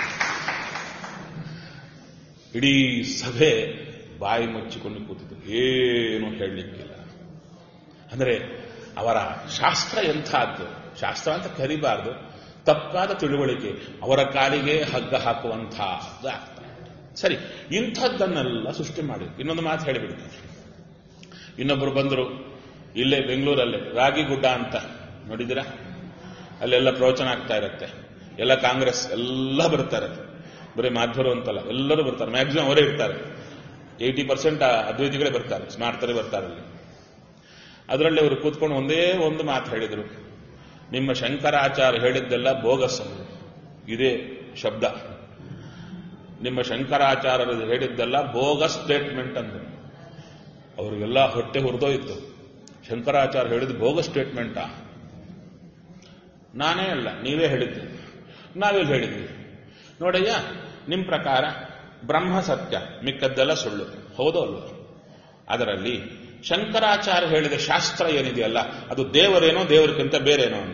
ಇಡೀ ಸಭೆ ಬಾಯಿ ಮುಚ್ಚಿಕೊಂಡು ಕೂತಿತು ಏನು ಹೇಳಲಿಕ್ಕಿಲ್ಲ ಅಂದರೆ ಅವರ ಶಾಸ್ತ್ರ ಎಂಥದ್ದು ಶಾಸ್ತ್ರ ಅಂತ ಕರಿಬಾರ್ದು ತಪ್ಪಾದ ತಿಳುವಳಿಕೆ ಅವರ ಕಾಲಿಗೆ ಹಗ್ಗ ಹಾಕುವಂತಹದ್ದು ಆಗ್ತಾ ಸರಿ ಇಂಥದ್ದನ್ನೆಲ್ಲ ಸೃಷ್ಟಿ ಮಾಡಿ ಇನ್ನೊಂದು ಮಾತು ಹೇಳಿಬಿಡ್ತೀನಿ ಇನ್ನೊಬ್ಬರು ಬಂದರು ಇಲ್ಲೇ ಬೆಂಗಳೂರಲ್ಲೇ ರಾಗಿಗುಡ್ಡ ಅಂತ ನೋಡಿದಿರಾ ಅಲ್ಲೆಲ್ಲ ಪ್ರವಚನ ಆಗ್ತಾ ಇರುತ್ತೆ ಎಲ್ಲ ಕಾಂಗ್ರೆಸ್ ಎಲ್ಲ ಬರ್ತಾರೆ ಬರೀ ಮಾಧ್ವರು ಅಂತಲ್ಲ ಎಲ್ಲರೂ ಬರ್ತಾರೆ ಮ್ಯಾಕ್ಸಿಮಮ್ ಅವರೇ ಇರ್ತಾರೆ ಏಯ್ಟಿ ಪರ್ಸೆಂಟ್ ಅದ್ವೈತಿಗಳೇ ಬರ್ತಾರೆ ಸ್ಮಾರ್ತರೇ ಬರ್ತಾರೆ ಅಲ್ಲಿ ಅದರಲ್ಲಿ ಅವರು ಕೂತ್ಕೊಂಡು ಒಂದೇ ಒಂದು ಮಾತು ಹೇಳಿದರು ನಿಮ್ಮ ಶಂಕರಾಚಾರ್ಯ ಹೇಳಿದ್ದೆಲ್ಲ ಬೋಗಸ್ ಅಂದರು ಇದೇ ಶಬ್ದ ನಿಮ್ಮ ಶಂಕರಾಚಾರ್ಯರು ಹೇಳಿದ್ದೆಲ್ಲ ಬೋಗಸ್ ಸ್ಟೇಟ್ಮೆಂಟ್ ಅಂದರು ಅವರಿಗೆಲ್ಲ ಹೊಟ್ಟೆ ಹುರಿದೋಯ್ತು ಶಂಕರಾಚಾರ್ಯ ಹೇಳಿದ್ದು ಬೋಗಸ್ ಸ್ಟೇಟ್ಮೆಂಟಾ ನಾನೇ ಅಲ್ಲ ನೀವೇ ಹೇಳಿದ್ದು ನಾವೆಲ್ಲಿ ಹೇಳಿದ್ವಿ ನೋಡಯ್ಯ ನಿಮ್ಮ ಪ್ರಕಾರ ಬ್ರಹ್ಮ ಸತ್ಯ ಮಿಕ್ಕದ್ದೆಲ್ಲ ಸುಳ್ಳು ಹೌದೋ ಅಲ್ವೋ ಅದರಲ್ಲಿ ಶಂಕರಾಚಾರ್ಯ ಹೇಳಿದ ಶಾಸ್ತ್ರ ಏನಿದೆಯಲ್ಲ ಅದು ದೇವರೇನೋ ದೇವರಿಗಿಂತ ಬೇರೇನೋ ಅಂದ್ರು.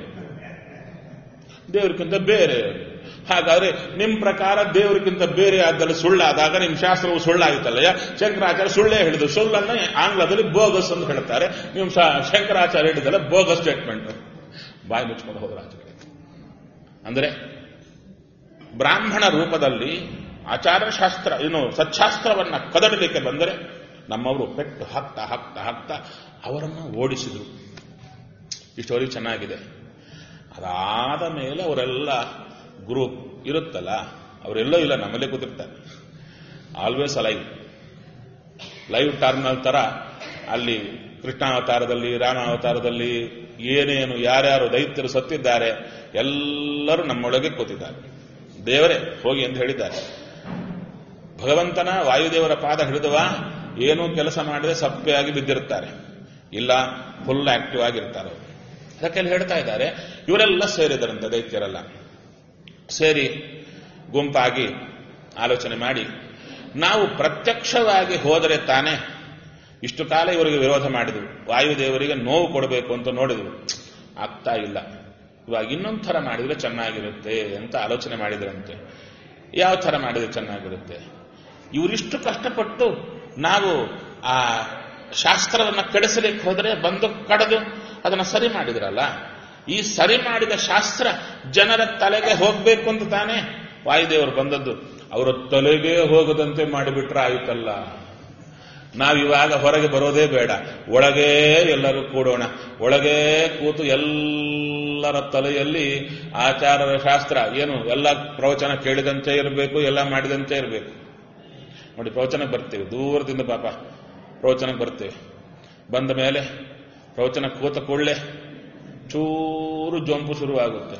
ದೇವರಿಗಿಂತ ಬೇರೆ ಹಾಗಾದ್ರೆ ನಿಮ್ಮ ಪ್ರಕಾರ ದೇವರಿಗಿಂತ ಬೇರೆ ಆದಲ್ಲಿ ಸುಳ್ಳಾದಾಗ ನಿಮ್ಮ ಶಾಸ್ತ್ರವು ಸುಳ್ಳಾಗಿತ್ತಲ್ಲಯ್ಯ ಶಂಕರಾಚಾರ್ಯ ಸುಳ್ಳೇ ಹೇಳಿದ್ರು ಸುಳ್ಳನ್ನ ಆಂಗ್ಲದಲ್ಲಿ ಬೋಗಸ್ ಅಂತ ಹೇಳ್ತಾರೆ ನಿಮ್ಮ ಶಾ- ಶಂಕರಾಚಾರ್ಯ ಹೇಳಿದಲ್ಲ ಬೋಗಸ್ ಸ್ಟೇಟ್ಮೆಂಟ್ ಬಾಯಿ ಮುಚ್ಕೊಂಡು ಹೋದ್ರ ಆಚೆ ಕಡೆ. ಅಂದ್ರೆ ಬ್ರಾಹ್ಮಣ ರೂಪದಲ್ಲಿ ಆಚಾರಶಾಸ್ತ್ರ ಏನು ಸಚ್ಚಾಸ್ತ್ರವನ್ನ ಕದಡಲಿಕ್ಕೆ ಬಂದರೆ ನಮ್ಮವರು ಪೆಟ್ಟು ಹಾಕ್ತಾ ಹಾಕ್ತಾ ಹಾಕ್ತಾ ಅವರನ್ನು ಓಡಿಸಿದರು ಇಷ್ಟವರೆಗೆ ಚೆನ್ನಾಗಿದೆ ಅದಾದ ಮೇಲೆ ಅವರೆಲ್ಲ ಗ್ರೂಪ್ ಇರುತ್ತಲ್ಲ ಅವರೆಲ್ಲೋ ಇಲ್ಲ ನಮ್ಮಲ್ಲೇ ಕೂತಿರ್ತಾರೆ ಆಲ್ವೇಸ್ ಲೈವ್ ಲೈವ್ ಟರ್ಮಿನಲ್ ತರ ಅಲ್ಲಿ ಕೃಷ್ಣಾವತಾರದಲ್ಲಿ ರಾಮಾವತಾರದಲ್ಲಿ ಏನೇನು ಯಾರ್ಯಾರು ದೈತ್ಯರು ಸತ್ತಿದ್ದಾರೆ ಎಲ್ಲರೂ ನಮ್ಮೊಳಗೆ ಕೂತಿದ್ದಾರೆ ದೇವರೇ ಹೋಗಿ ಎಂದು ಹೇಳಿದ್ದಾರೆ ಭಗವಂತನ ವಾಯುದೇವರ ಪಾದ ಹಿಡಿದುವ ಏನೂ ಕೆಲಸ ಮಾಡದೆ ಸಪ್ಪೆಯಾಗಿ ಬಿದ್ದಿರುತ್ತಾರೆ ಇಲ್ಲ ಫುಲ್ ಆಕ್ಟಿವ್ ಆಗಿರ್ತಾರೆ ಅವರು ಅದಕ್ಕೆ ಅಲ್ಲಿ ಹೇಳ್ತಾ ಇದ್ದಾರೆ ಇವರೆಲ್ಲ ಸೇರಿದರಂತೆ ದೈತ್ಯರೆಲ್ಲ ಸೇರಿ ಗುಂಪಾಗಿ ಆಲೋಚನೆ ಮಾಡಿ ನಾವು ಪ್ರತ್ಯಕ್ಷವಾಗಿ ಹೋದರೆ ತಾನೇ ಇಷ್ಟು ಕಾಲ ಇವರಿಗೆ ವಿರೋಧ ಮಾಡಿದವು ವಾಯುದೇವರಿಗೆ ನೋವು ಕೊಡಬೇಕು ಅಂತ ನೋಡಿದವು ಆಗ್ತಾ ಇಲ್ಲ ಇವಾಗ ಇನ್ನೊಂದು ಥರ ಮಾಡಿದ್ರೆ ಚೆನ್ನಾಗಿರುತ್ತೆ ಅಂತ ಆಲೋಚನೆ ಮಾಡಿದ್ರಂತೆ ಯಾವ ಥರ ಮಾಡಿದ್ರೆ ಚೆನ್ನಾಗಿರುತ್ತೆ ಇವರಿಷ್ಟು ಕಷ್ಟಪಟ್ಟು ನಾವು ಆ ಶಾಸ್ತ್ರವನ್ನ ಕೆಡಿಸಲಿಕ್ಕೆ ಹೋದರೆ ಬಂದು ಕಡದು ಅದನ್ನ ಸರಿ ಮಾಡಿದ್ರಲ್ಲ ಈ ಸರಿ ಮಾಡಿದ ಶಾಸ್ತ್ರ ಜನರ ತಲೆಗೆ ಹೋಗ್ಬೇಕು ಅಂತ ತಾನೇ ವಾಯುದೇವರು ಬಂದದ್ದು ಅವರ ತಲೆಗೆ ಹೋಗದಂತೆ ಮಾಡಿಬಿಟ್ರೆ ಆಯ್ತಲ್ಲ ನಾವಿವಾಗ ಹೊರಗೆ ಬರೋದೇ ಬೇಡ ಒಳಗೇ ಎಲ್ಲರೂ ಕೂಡೋಣ ಒಳಗೇ ಕೂತು ಎಲ್ಲರ ತಲೆಯಲ್ಲಿ ಆಚಾರರ ಶಾಸ್ತ್ರ ಏನು ಎಲ್ಲ ಪ್ರವಚನ ಕೇಳಿದಂತೆ ಇರಬೇಕು ಎಲ್ಲ ಮಾಡಿದಂತೆ ಇರಬೇಕು ನೋಡಿ ಪ್ರವಚನಕ್ಕೆ ಬರ್ತೀವಿ ದೂರದಿಂದ ಪಾಪ ಪ್ರವಚನಕ್ಕೆ ಬರ್ತೀವಿ ಬಂದ ಮೇಲೆ ಪ್ರವಚನ ಕೂತ ಕೂಡಲೇ ಚೂರು ಜೊಂಪು ಶುರುವಾಗುತ್ತೆ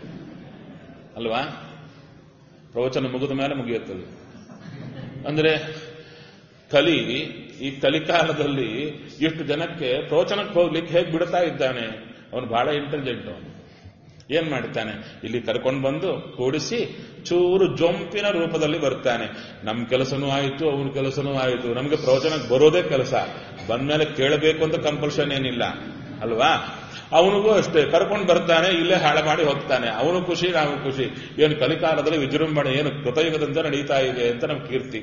ಅಲ್ವಾ ಪ್ರವಚನ ಮುಗಿದ ಮೇಲೆ ಮುಗಿಯುತ್ತದೆ ಅಂದ್ರೆ ಕಲಿ ಈ ಕಲಿಕಾಲದಲ್ಲಿ ಇಷ್ಟು ಜನಕ್ಕೆ ಪ್ರವಚನಕ್ಕೆ ಹೋಗ್ಲಿಕ್ಕೆ ಹೇಗೆ ಬಿಡ್ತಾ ಇದ್ದಾನೆ ಅವನು ಬಹಳ ಇಂಟೆಲಿಜೆಂಟ್ ಅವನು ಏನ್ ಮಾಡ್ತಾನೆ ಇಲ್ಲಿ ಕರ್ಕೊಂಡು ಬಂದು ಕೂಡಿಸಿ ಚೂರು ಜೊಂಪಿನ ರೂಪದಲ್ಲಿ ಬರ್ತಾನೆ ನಮ್ಮ ಕೆಲಸನೂ ಆಯಿತು ಅವನ ಕೆಲಸನೂ ಆಯಿತು ನಮಗೆ ಪ್ರವಚನಕ್ಕೆ ಬರೋದೇ ಕೆಲಸ ಬಂದ್ಮೇಲೆ ಕೇಳಬೇಕು ಅಂತ ಕಂಪಲ್ಷನ್ ಏನಿಲ್ಲ ಅಲ್ವಾ ಅವನಿಗೂ ಅಷ್ಟೇ ಕರ್ಕೊಂಡು ಬರ್ತಾನೆ ಇಲ್ಲೇ ಹಾಳು ಮಾಡಿ ಹೋಗ್ತಾನೆ ಅವನು ಖುಷಿ ನಾವು ಖುಷಿ ಏನು ಕಲಿಕಾಲದಲ್ಲಿ ವಿಜೃಂಭಣೆ ಏನು ಕೃತಯುಗದಂತೆ ನಡೀತಾ ಇದೆ ಅಂತ ನಮ್ಮ ಕೀರ್ತಿ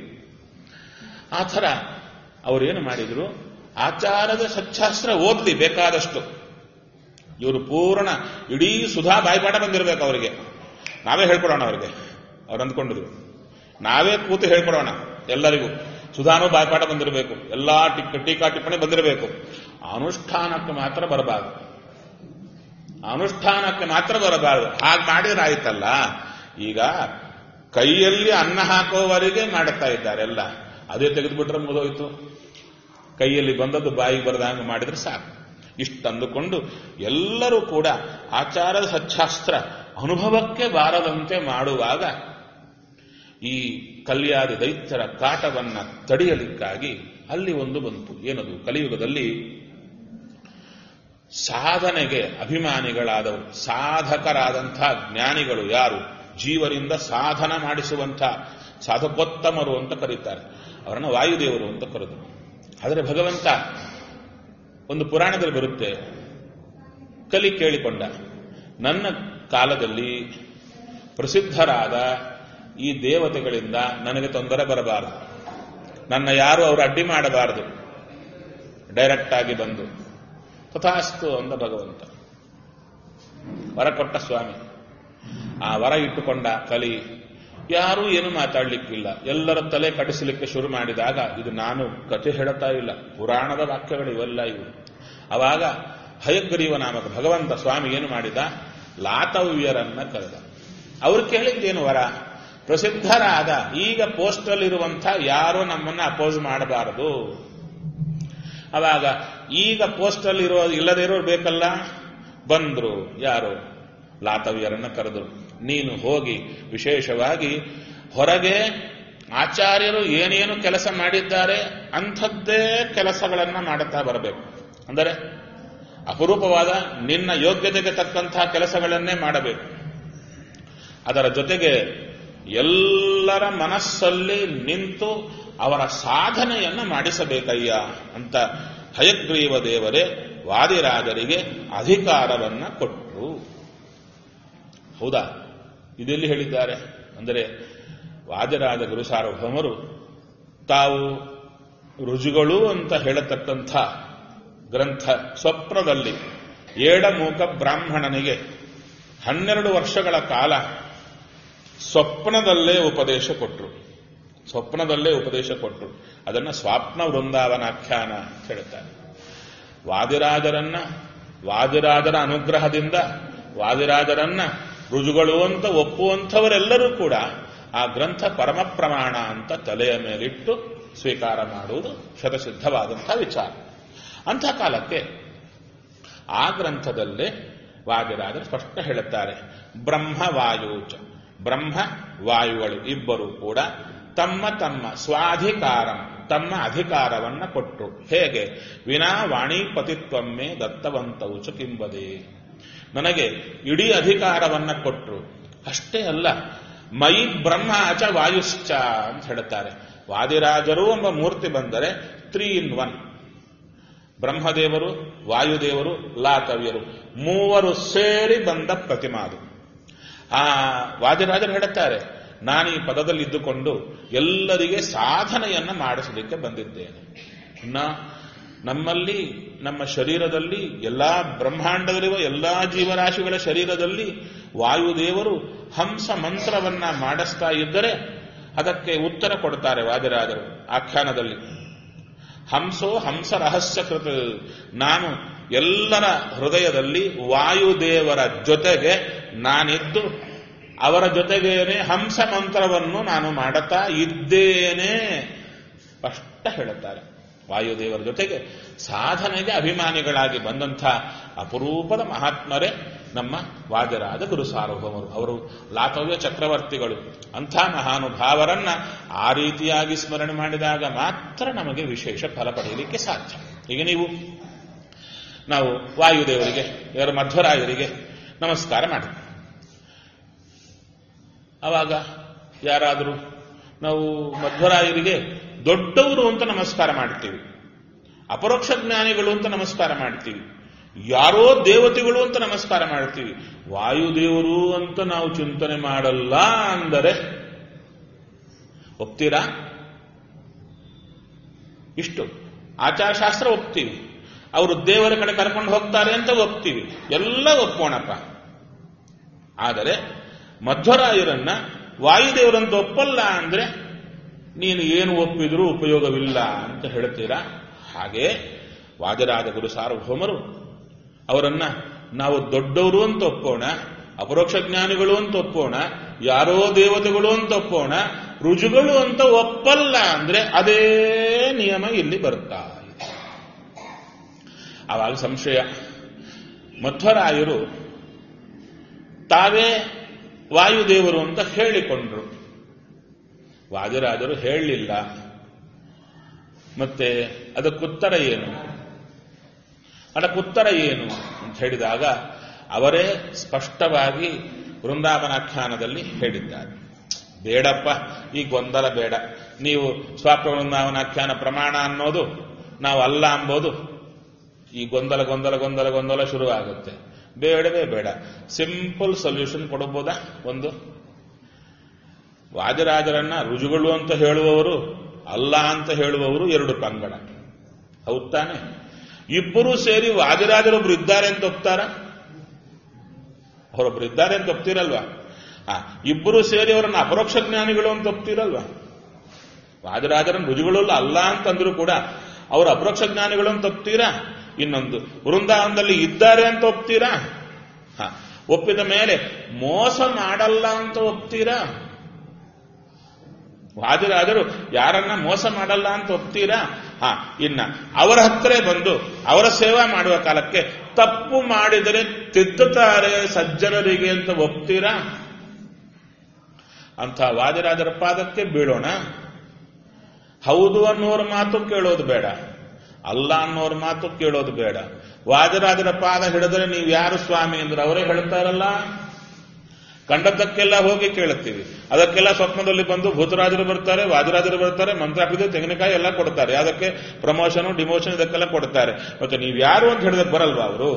ಆ ಥರ ಅವರೇನು ಮಾಡಿದ್ರು ಆಚಾರದ ಸಚ್ಚಾಸ್ತ್ರ ಓದ್ಲಿ ಬೇಕಾದಷ್ಟು ಇವರು ಪೂರ್ಣ ಇಡೀ ಸುಧಾ ಬಾಯ್ಪಾಠ ಬಂದಿರಬೇಕು ಅವರಿಗೆ ನಾವೇ ಹೇಳ್ಕೊಡೋಣ ಅವರಿಗೆ ಅವ್ರು ಅಂದ್ಕೊಂಡಿದ್ರು ನಾವೇ ಕೂತು ಹೇಳ್ಕೊಡೋಣ ಎಲ್ಲರಿಗೂ ಸುಧಾನು ಬಾಯ್ಪಾಠ ಬಂದಿರಬೇಕು ಎಲ್ಲಾ ಟಿಕ್ ಟೀಕಾ ಟಿಪ್ಪಣಿ ಬಂದಿರಬೇಕು ಅನುಷ್ಠಾನಕ್ಕೆ ಮಾತ್ರ ಬರಬಾರದು ಅನುಷ್ಠಾನಕ್ಕೆ ಮಾತ್ರ ಬರಬಾರದು ಹಾಗೆ ಮಾಡಿದ್ರೆ ಆಯ್ತಲ್ಲ ಈಗ ಕೈಯಲ್ಲಿ ಅನ್ನ ಹಾಕೋವರೆಗೆ ಮಾಡ್ತಾ ಇದ್ದಾರೆ ಎಲ್ಲ ಅದೇ ತೆಗೆದುಬಿಟ್ರೆ ಮುಗಿದೋಯ್ತು ಕೈಯಲ್ಲಿ ಬಂದದ್ದು ಬಾಯಿಗೆ ಬರದಂಗೆ ಮಾಡಿದ್ರೆ ಸಾಕು ಇಷ್ಟಂದುಕೊಂಡು ಎಲ್ಲರೂ ಕೂಡ ಆಚಾರದ ಸಚ್ಚಾಸ್ತ್ರ ಅನುಭವಕ್ಕೆ ಬಾರದಂತೆ ಮಾಡುವಾಗ ಈ ಕಲ್ಯಾದ ದೈತ್ಯರ ಕಾಟವನ್ನ ತಡೆಯಲಿಕ್ಕಾಗಿ ಅಲ್ಲಿ ಒಂದು ಬಂತು ಏನದು ಕಲಿಯುಗದಲ್ಲಿ ಸಾಧನೆಗೆ ಅಭಿಮಾನಿಗಳಾದವರು ಸಾಧಕರಾದಂಥ ಜ್ಞಾನಿಗಳು ಯಾರು ಜೀವರಿಂದ ಸಾಧನ ಮಾಡಿಸುವಂಥ ಸಾಧಕೋತ್ತಮರು ಅಂತ ಕರೀತಾರೆ ಅವರನ್ನ ವಾಯುದೇವರು ಅಂತ ಕರೆದರು ಆದರೆ ಭಗವಂತ ಒಂದು ಪುರಾಣದಲ್ಲಿ ಬರುತ್ತೆ ಕಲಿ ಕೇಳಿಕೊಂಡ ನನ್ನ ಕಾಲದಲ್ಲಿ ಪ್ರಸಿದ್ಧರಾದ ಈ ದೇವತೆಗಳಿಂದ ನನಗೆ ತೊಂದರೆ ಬರಬಾರದು ನನ್ನ ಯಾರು ಅವರು ಅಡ್ಡಿ ಮಾಡಬಾರದು ಡೈರೆಕ್ಟ್ ಆಗಿ ಬಂದು ತಥಾಸ್ತು ಅಂದ ಭಗವಂತ ವರ ಕೊಟ್ಟ ಸ್ವಾಮಿ ಆ ವರ ಇಟ್ಟುಕೊಂಡ ಕಲಿ ಯಾರೂ ಏನು ಮಾತಾಡ್ಲಿಕ್ಕಿಲ್ಲ ಎಲ್ಲರ ತಲೆ ಕಡಿಸಲಿಕ್ಕೆ ಶುರು ಮಾಡಿದಾಗ ಇದು ನಾನು ಕಥೆ ಹೇಳುತ್ತಾ ಇಲ್ಲ ಪುರಾಣದ ವಾಕ್ಯಗಳು ಇವೆಲ್ಲ ಇವು ಅವಾಗ ಹಯಗ್ರೀವ ನಾಮಕ ಭಗವಂತ ಸ್ವಾಮಿ ಏನು ಮಾಡಿದ ಲಾತವ್ಯರನ್ನ ಕರೆದ ಅವ್ರು ಕೇಳಿದ್ದೇನು ವರ ಪ್ರಸಿದ್ಧರಾದ ಈಗ ಪೋಸ್ಟಲ್ ಇರುವಂಥ ಯಾರು ನಮ್ಮನ್ನ ಅಪೋಸ್ ಮಾಡಬಾರದು ಅವಾಗ ಈಗ ಪೋಸ್ಟಲ್ ಇರೋ ಇಲ್ಲದೇ ಇರೋರು ಬೇಕಲ್ಲ ಬಂದ್ರು ಯಾರು ಲಾತವ್ಯರನ್ನ ಕರೆದ್ರು ನೀನು ಹೋಗಿ ವಿಶೇಷವಾಗಿ ಹೊರಗೆ ಆಚಾರ್ಯರು ಏನೇನು ಕೆಲಸ ಮಾಡಿದ್ದಾರೆ ಅಂಥದ್ದೇ ಕೆಲಸಗಳನ್ನ ಮಾಡುತ್ತಾ ಬರಬೇಕು ಅಂದರೆ ಅಪರೂಪವಾದ ನಿನ್ನ ಯೋಗ್ಯತೆಗೆ ತಕ್ಕಂತಹ ಕೆಲಸಗಳನ್ನೇ ಮಾಡಬೇಕು ಅದರ ಜೊತೆಗೆ ಎಲ್ಲರ ಮನಸ್ಸಲ್ಲಿ ನಿಂತು ಅವರ ಸಾಧನೆಯನ್ನು ಮಾಡಿಸಬೇಕಯ್ಯ ಅಂತ ಹಯಗ್ರೀವ ದೇವರೇ ವಾದಿರಾಜರಿಗೆ ಅಧಿಕಾರವನ್ನ ಕೊಟ್ಟರು ಹೌದಾ ಇದೆಲ್ಲಿ ಹೇಳಿದ್ದಾರೆ ಅಂದರೆ ವಾದಿರಾಜ ಗುರು ಸಾರ್ವಭೌಮರು ತಾವು ರುಜುಗಳು ಅಂತ ಹೇಳತಕ್ಕಂಥ ಗ್ರಂಥ ಸ್ವಪ್ನದಲ್ಲಿ ಏಡಮೂಕ ಬ್ರಾಹ್ಮಣನಿಗೆ ಹನ್ನೆರಡು ವರ್ಷಗಳ ಕಾಲ ಸ್ವಪ್ನದಲ್ಲೇ ಉಪದೇಶ ಕೊಟ್ಟರು ಸ್ವಪ್ನದಲ್ಲೇ ಉಪದೇಶ ಕೊಟ್ಟರು ಅದನ್ನ ಸ್ವಾಪ್ನ ವೃಂದಾವನಾಖ್ಯಾನ ಅಂತ ಹೇಳ್ತಾರೆ ವಾದಿರಾಜರನ್ನ ವಾದಿರಾಜರ ಅನುಗ್ರಹದಿಂದ ವಾದಿರಾಜರನ್ನ ರುಜುಗಳು ಅಂತ ಒಪ್ಪುವಂಥವರೆಲ್ಲರೂ ಕೂಡ ಆ ಗ್ರಂಥ ಪರಮ ಪ್ರಮಾಣ ಅಂತ ತಲೆಯ ಮೇಲಿಟ್ಟು ಸ್ವೀಕಾರ ಮಾಡುವುದು ಶತಸಿದ್ಧವಾದಂಥ ವಿಚಾರ ಅಂಥ ಕಾಲಕ್ಕೆ ಆ ಗ್ರಂಥದಲ್ಲೇ ವಾದಿರಾಜರು ಸ್ಪಷ್ಟ ಹೇಳುತ್ತಾರೆ ಬ್ರಹ್ಮವಾಯುಚ ಬ್ರಹ್ಮ ವಾಯುಗಳು ಇಬ್ಬರು ಕೂಡ ತಮ್ಮ ತಮ್ಮ ಸ್ವಾಧಿಕಾರ ತಮ್ಮ ಅಧಿಕಾರವನ್ನ ಕೊಟ್ಟರು ಹೇಗೆ ವಿನಾ ವಾಣಿಪತಿತ್ವಮ್ಮೆ ದತ್ತವಂತವು ಕಿಂಬದೆ ನನಗೆ ಇಡೀ ಅಧಿಕಾರವನ್ನ ಕೊಟ್ಟರು ಅಷ್ಟೇ ಅಲ್ಲ ಮೈ ಬ್ರಹ್ಮ ಅಚ ವಾಯುಶ್ಚ ಅಂತ ಹೇಳುತ್ತಾರೆ ವಾದಿರಾಜರು ಎಂಬ ಮೂರ್ತಿ ಬಂದರೆ ತ್ರೀ ಇನ್ ಒನ್ ಬ್ರಹ್ಮದೇವರು ವಾಯುದೇವರು ಲಾತವ್ಯರು ಮೂವರು ಸೇರಿ ಬಂದ ಪ್ರತಿಮಾದು ಆ ವಾದಿರಾಜರು ಹೇಳುತ್ತಾರೆ ನಾನು ಈ ಪದದಲ್ಲಿ ಇದ್ದುಕೊಂಡು ಎಲ್ಲರಿಗೆ ಸಾಧನೆಯನ್ನ ಮಾಡಿಸಲಿಕ್ಕೆ ಬಂದಿದ್ದೇನೆ ಇನ್ನ ನಮ್ಮಲ್ಲಿ ನಮ್ಮ ಶರೀರದಲ್ಲಿ ಎಲ್ಲಾ ಬ್ರಹ್ಮಾಂಡದಲ್ಲಿರುವ ಎಲ್ಲಾ ಜೀವರಾಶಿಗಳ ಶರೀರದಲ್ಲಿ ವಾಯುದೇವರು ಹಂಸ ಮಂತ್ರವನ್ನ ಮಾಡಿಸ್ತಾ ಇದ್ದರೆ ಅದಕ್ಕೆ ಉತ್ತರ ಕೊಡ್ತಾರೆ ವಾದಿರಾಜರು ಆಖ್ಯಾನದಲ್ಲಿ ಹಂಸೋ ಹಂಸ ರಹಸ್ಯ ಕೃತ ನಾನು ಎಲ್ಲರ ಹೃದಯದಲ್ಲಿ ವಾಯುದೇವರ ಜೊತೆಗೆ ನಾನಿದ್ದು ಅವರ ಜೊತೆಗೇನೆ ಹಂಸ ಮಂತ್ರವನ್ನು ನಾನು ಮಾಡುತ್ತಾ ಇದ್ದೇನೆ ಸ್ಪಷ್ಟ ಹೇಳುತ್ತಾರೆ ವಾಯುದೇವರ ಜೊತೆಗೆ ಸಾಧನೆಗೆ ಅಭಿಮಾನಿಗಳಾಗಿ ಬಂದಂಥ ಅಪರೂಪದ ಮಹಾತ್ಮರೇ ನಮ್ಮ ವಾದಿರಾದ ಗುರು ಸಾರ್ವಭೌಮರು ಅವರು ಲಾತವ್ಯ ಚಕ್ರವರ್ತಿಗಳು ಅಂಥ ಮಹಾನುಭಾವರನ್ನ ಆ ರೀತಿಯಾಗಿ ಸ್ಮರಣೆ ಮಾಡಿದಾಗ ಮಾತ್ರ ನಮಗೆ ವಿಶೇಷ ಫಲ ಪಡೆಯಲಿಕ್ಕೆ ಸಾಧ್ಯ ಈಗ ನೀವು ನಾವು ವಾಯುದೇವರಿಗೆ ಇವರ ಮಧ್ವರಾಯರಿಗೆ ನಮಸ್ಕಾರ ಮಾಡಿ ಆವಾಗ ಯಾರಾದರೂ ನಾವು ಮಧ್ವರಾಯರಿಗೆ ದೊಡ್ಡವರು ಅಂತ ನಮಸ್ಕಾರ ಮಾಡ್ತೀವಿ ಅಪರೋಕ್ಷ ಜ್ಞಾನಿಗಳು ಅಂತ ನಮಸ್ಕಾರ ಮಾಡ್ತೀವಿ ಯಾರೋ ದೇವತೆಗಳು ಅಂತ ನಮಸ್ಕಾರ ಮಾಡ್ತೀವಿ ವಾಯುದೇವರು ಅಂತ ನಾವು ಚಿಂತನೆ ಮಾಡಲ್ಲ ಅಂದರೆ ಒಪ್ತೀರಾ ಇಷ್ಟು ಆಚಾರಶಾಸ್ತ್ರ ಒಪ್ತೀವಿ ಅವರು ದೇವರ ಕಡೆ ಕರ್ಕೊಂಡು ಹೋಗ್ತಾರೆ ಅಂತ ಒಪ್ತೀವಿ ಎಲ್ಲ ಒಪ್ಪೋಣಪ್ಪ ಆದರೆ ಮಧ್ವರಾಯರನ್ನ ವಾಯುದೇವರಂತ ಒಪ್ಪಲ್ಲ ಅಂದ್ರೆ ನೀನು ಏನು ಒಪ್ಪಿದ್ರೂ ಉಪಯೋಗವಿಲ್ಲ ಅಂತ ಹೇಳ್ತೀರಾ ಹಾಗೆ ವಾಜರಾಜ ಗುರು ಸಾರ್ವಭೌಮರು ಅವರನ್ನ ನಾವು ದೊಡ್ಡವರು ಅಂತ ಒಪ್ಪೋಣ ಅಪರೋಕ್ಷ ಜ್ಞಾನಿಗಳು ಅಂತ ಒಪ್ಪೋಣ ಯಾರೋ ದೇವತೆಗಳು ಅಂತ ಒಪ್ಪೋಣ ರುಜುಗಳು ಅಂತ ಒಪ್ಪಲ್ಲ ಅಂದ್ರೆ ಅದೇ ನಿಯಮ ಇಲ್ಲಿ ಬರ್ತಾ ಇದೆ ಆವಾಗ ಸಂಶಯ ಮಧ್ವರಾಯರು ತಾವೇ ವಾಯುದೇವರು ಅಂತ ಹೇಳಿಕೊಂಡ್ರು ವಾದಿರಾಜರು ಹೇಳಲಿಲ್ಲ ಮತ್ತೆ ಅದಕ್ಕುತ್ತರ ಏನು ಅದಕ್ಕುತ್ತರ ಏನು ಅಂತ ಹೇಳಿದಾಗ ಅವರೇ ಸ್ಪಷ್ಟವಾಗಿ ವೃಂದಾವನಾಖ್ಯಾನದಲ್ಲಿ ಹೇಳಿದ್ದಾರೆ ಬೇಡಪ್ಪ ಈ ಗೊಂದಲ ಬೇಡ ನೀವು ಸ್ವಾಪ್ತ ವೃಂದಾವನಾಖ್ಯಾನ ಪ್ರಮಾಣ ಅನ್ನೋದು ನಾವು ಅಲ್ಲ ಅಂಬೋದು ಈ ಗೊಂದಲ ಗೊಂದಲ ಗೊಂದಲ ಗೊಂದಲ ಶುರುವಾಗುತ್ತೆ ಬೇಡವೇ ಬೇಡ ಸಿಂಪಲ್ ಸೊಲ್ಯೂಷನ್ ಕೊಡಬಹುದಾ ಒಂದು ವಾದಿರಾಜರನ್ನ ರುಜುಗಳು ಅಂತ ಹೇಳುವವರು ಅಲ್ಲ ಅಂತ ಹೇಳುವವರು ಎರಡು ಪಂಗಡ ಹೌದ್ ತಾನೆ ಇಬ್ಬರು ಸೇರಿ ವಾದಿರಾಜರೊಬ್ರು ಇದ್ದಾರೆ ಅಂತ ಒಪ್ತಾರ ಅವರೊಬ್ರು ಇದ್ದಾರೆ ಅಂತ ಒಪ್ತಿರಲ್ವಾ ಆ ಇಬ್ಬರು ಸೇರಿ ಅವರನ್ನ ಅಪರೋಕ್ಷ ಜ್ಞಾನಿಗಳು ಅಂತ ಒಪ್ತಿರಲ್ವಾ ವಾದಿರಾಜರನ್ನ ರುಜುಗಳು ಅಲ್ಲ ಅಂತಂದ್ರು ಕೂಡ ಅವರು ಅಪರೋಕ್ಷ ಜ್ಞಾನಿಗಳು ಅಂತ ಒಪ್ತೀರಾ ಇನ್ನೊಂದು ವೃಂದಾವನದಲ್ಲಿ ಇದ್ದಾರೆ ಅಂತ ಒಪ್ತೀರಾ ಹ ಒಪ್ಪಿದ ಮೇಲೆ ಮೋಸ ಮಾಡಲ್ಲ ಅಂತ ಒಪ್ತೀರಾ ವಾದಿರಾಜರು ಯಾರನ್ನ ಮೋಸ ಮಾಡಲ್ಲ ಅಂತ ಒಪ್ತೀರಾ ಹಾ ಇನ್ನ ಅವರ ಹತ್ರ ಬಂದು ಅವರ ಸೇವಾ ಮಾಡುವ ಕಾಲಕ್ಕೆ ತಪ್ಪು ಮಾಡಿದರೆ ತಿದ್ದುತ್ತಾರೆ ಸಜ್ಜನರಿಗೆ ಅಂತ ಒಪ್ತೀರಾ ಅಂತ ವಾದಿರಾಜರ ಪಾದಕ್ಕೆ ಬೀಳೋಣ ಹೌದು ಅನ್ನೋರ ಮಾತು ಕೇಳೋದು ಬೇಡ ಅಲ್ಲ ಅನ್ನೋರ ಮಾತು ಕೇಳೋದು ಬೇಡ ವಾದಿರಾಜರ ಪಾದ ಹಿಡಿದ್ರೆ ನೀವು ಯಾರು ಸ್ವಾಮಿ ಅಂದ್ರೆ ಅವರೇ ಹೇಳ್ತಾರಲ್ಲ ಕಂಡದ್ದಕ್ಕೆಲ್ಲ ಹೋಗಿ ಕೇಳುತ್ತೀವಿ ಅದಕ್ಕೆಲ್ಲ ಸ್ವಪ್ನದಲ್ಲಿ ಬಂದು ಭೂತರಾಜರು ಬರ್ತಾರೆ ವಾದಿರಾಜರು ಬರ್ತಾರೆ ಮಂತ್ರ ಹಾಕಿದ್ರೆ ತೆಂಗಿನಕಾಯಿ ಎಲ್ಲ ಕೊಡ್ತಾರೆ ಅದಕ್ಕೆ ಪ್ರಮೋಷನ್ ಡಿಮೋಷನ್ ಇದಕ್ಕೆಲ್ಲ ಕೊಡ್ತಾರೆ ಮತ್ತೆ ನೀವು ಯಾರು ಅಂತ ಹೇಳಿದಕ್ಕೆ ಬರಲ್ವಾ ಅವರು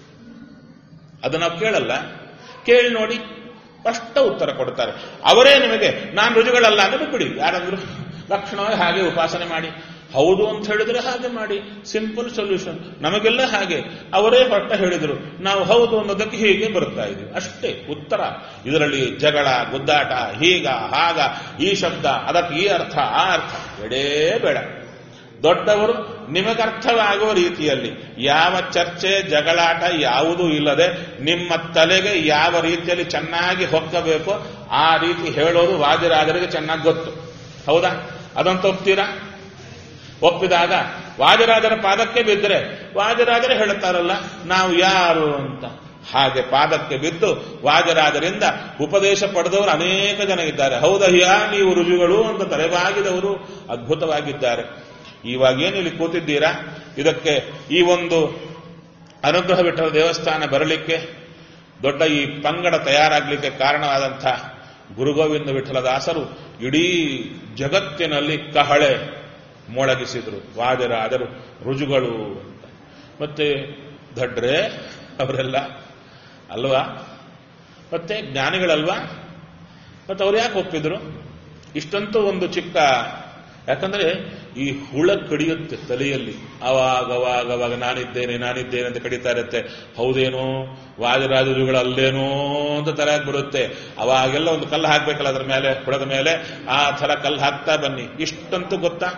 ಅದು ನಾವು ಕೇಳಲ್ಲ ಕೇಳಿ ನೋಡಿ ಸ್ಪಷ್ಟ ಉತ್ತರ ಕೊಡ್ತಾರೆ ಅವರೇ ನಿಮಗೆ ನಾನು ರುಜುಗಳಲ್ಲ ಅಂದ್ರೆ ಬಿಡಿ ಯಾರಂದ್ರು ಲಕ್ಷಣವಾಗಿ ಹಾಗೆ ಉಪಾಸನೆ ಮಾಡಿ ಹೌದು ಅಂತ ಹೇಳಿದ್ರೆ ಹಾಗೆ ಮಾಡಿ ಸಿಂಪಲ್ ಸೊಲ್ಯೂಷನ್ ನಮಗೆಲ್ಲ ಹಾಗೆ ಅವರೇ ಪಟ್ಟ ಹೇಳಿದ್ರು ನಾವು ಹೌದು ಅನ್ನೋದಕ್ಕೆ ಹೀಗೆ ಬರ್ತಾ ಇದೀವಿ ಅಷ್ಟೇ ಉತ್ತರ ಇದರಲ್ಲಿ ಜಗಳ ಗುದ್ದಾಟ ಹೀಗ ಹಾಗ ಈ ಶಬ್ದ ಅದಕ್ಕೆ ಈ ಅರ್ಥ ಆ ಅರ್ಥ ಬೇಡೇ ಬೇಡ ದೊಡ್ಡವರು ನಿಮಗರ್ಥವಾಗುವ ರೀತಿಯಲ್ಲಿ ಯಾವ ಚರ್ಚೆ ಜಗಳಾಟ ಯಾವುದೂ ಇಲ್ಲದೆ ನಿಮ್ಮ ತಲೆಗೆ ಯಾವ ರೀತಿಯಲ್ಲಿ ಚೆನ್ನಾಗಿ ಹೊಕ್ಕಬೇಕೋ ಆ ರೀತಿ ಹೇಳೋದು ವಾದಿರಾಜರಿಗೆ ಚೆನ್ನಾಗಿ ಗೊತ್ತು ಹೌದಾ ಅದಂತ ಒಪ್ತೀರಾ ಒಪ್ಪಿದಾಗ ವಾದಿರಾಜರ ಪಾದಕ್ಕೆ ಬಿದ್ದರೆ ವಾದಿರಾಜರೇ ಹೇಳುತ್ತಾರಲ್ಲ ನಾವು ಯಾರು ಅಂತ ಹಾಗೆ ಪಾದಕ್ಕೆ ಬಿದ್ದು ವಾಜರಾಜರಿಂದ ಉಪದೇಶ ಪಡೆದವರು ಅನೇಕ ಜನ ಇದ್ದಾರೆ ಹೌದಯ್ಯ ನೀವು ರುಜುಗಳು ಅಂತ ತಲೆಬಾಗಿದವರು ಅದ್ಭುತವಾಗಿದ್ದಾರೆ ಇವಾಗ ಏನು ಇಲ್ಲಿ ಕೂತಿದ್ದೀರಾ ಇದಕ್ಕೆ ಈ ಒಂದು ಅನುಗ್ರಹ ವಿಠಲ ದೇವಸ್ಥಾನ ಬರಲಿಕ್ಕೆ ದೊಡ್ಡ ಈ ಪಂಗಡ ತಯಾರಾಗಲಿಕ್ಕೆ ಕಾರಣವಾದಂಥ ಗುರುಗೋವಿಂದ ವಿಠಲದಾಸರು ಇಡೀ ಜಗತ್ತಿನಲ್ಲಿ ಕಹಳೆ ಮೊಳಗಿಸಿದರು ವಾದಿರಾದರು ರುಜುಗಳು ಅಂತ ಮತ್ತೆ ದಡ್ರೆ ಅವರೆಲ್ಲ ಅಲ್ವಾ ಮತ್ತೆ ಜ್ಞಾನಿಗಳಲ್ವಾ ಮತ್ತೆ ಅವ್ರು ಯಾಕೆ ಒಪ್ಪಿದ್ರು ಇಷ್ಟಂತೂ ಒಂದು ಚಿಕ್ಕ ಯಾಕಂದ್ರೆ ಈ ಹುಳ ಕಡಿಯುತ್ತೆ ತಲೆಯಲ್ಲಿ ಅವಾಗ ಅವಾಗ ಅವಾಗ ನಾನಿದ್ದೇನೆ ನಾನಿದ್ದೇನೆ ಅಂತ ಕಡಿತಾ ಇರುತ್ತೆ ಹೌದೇನೋ ವಾದಿರಾಜರುಗಳು ಅಲ್ಲೇನೋ ಅಂತ ತಲೆಯಾಗಿ ಬರುತ್ತೆ ಅವಾಗೆಲ್ಲ ಒಂದು ಕಲ್ಲು ಹಾಕ್ಬೇಕಲ್ಲ ಅದ್ರ ಮೇಲೆ ಹುಳದ ಮೇಲೆ ಆ ಥರ ಕಲ್ಲು ಹಾಕ್ತಾ ಬನ್ನಿ ಇಷ್ಟಂತೂ ಗೊತ್ತಾ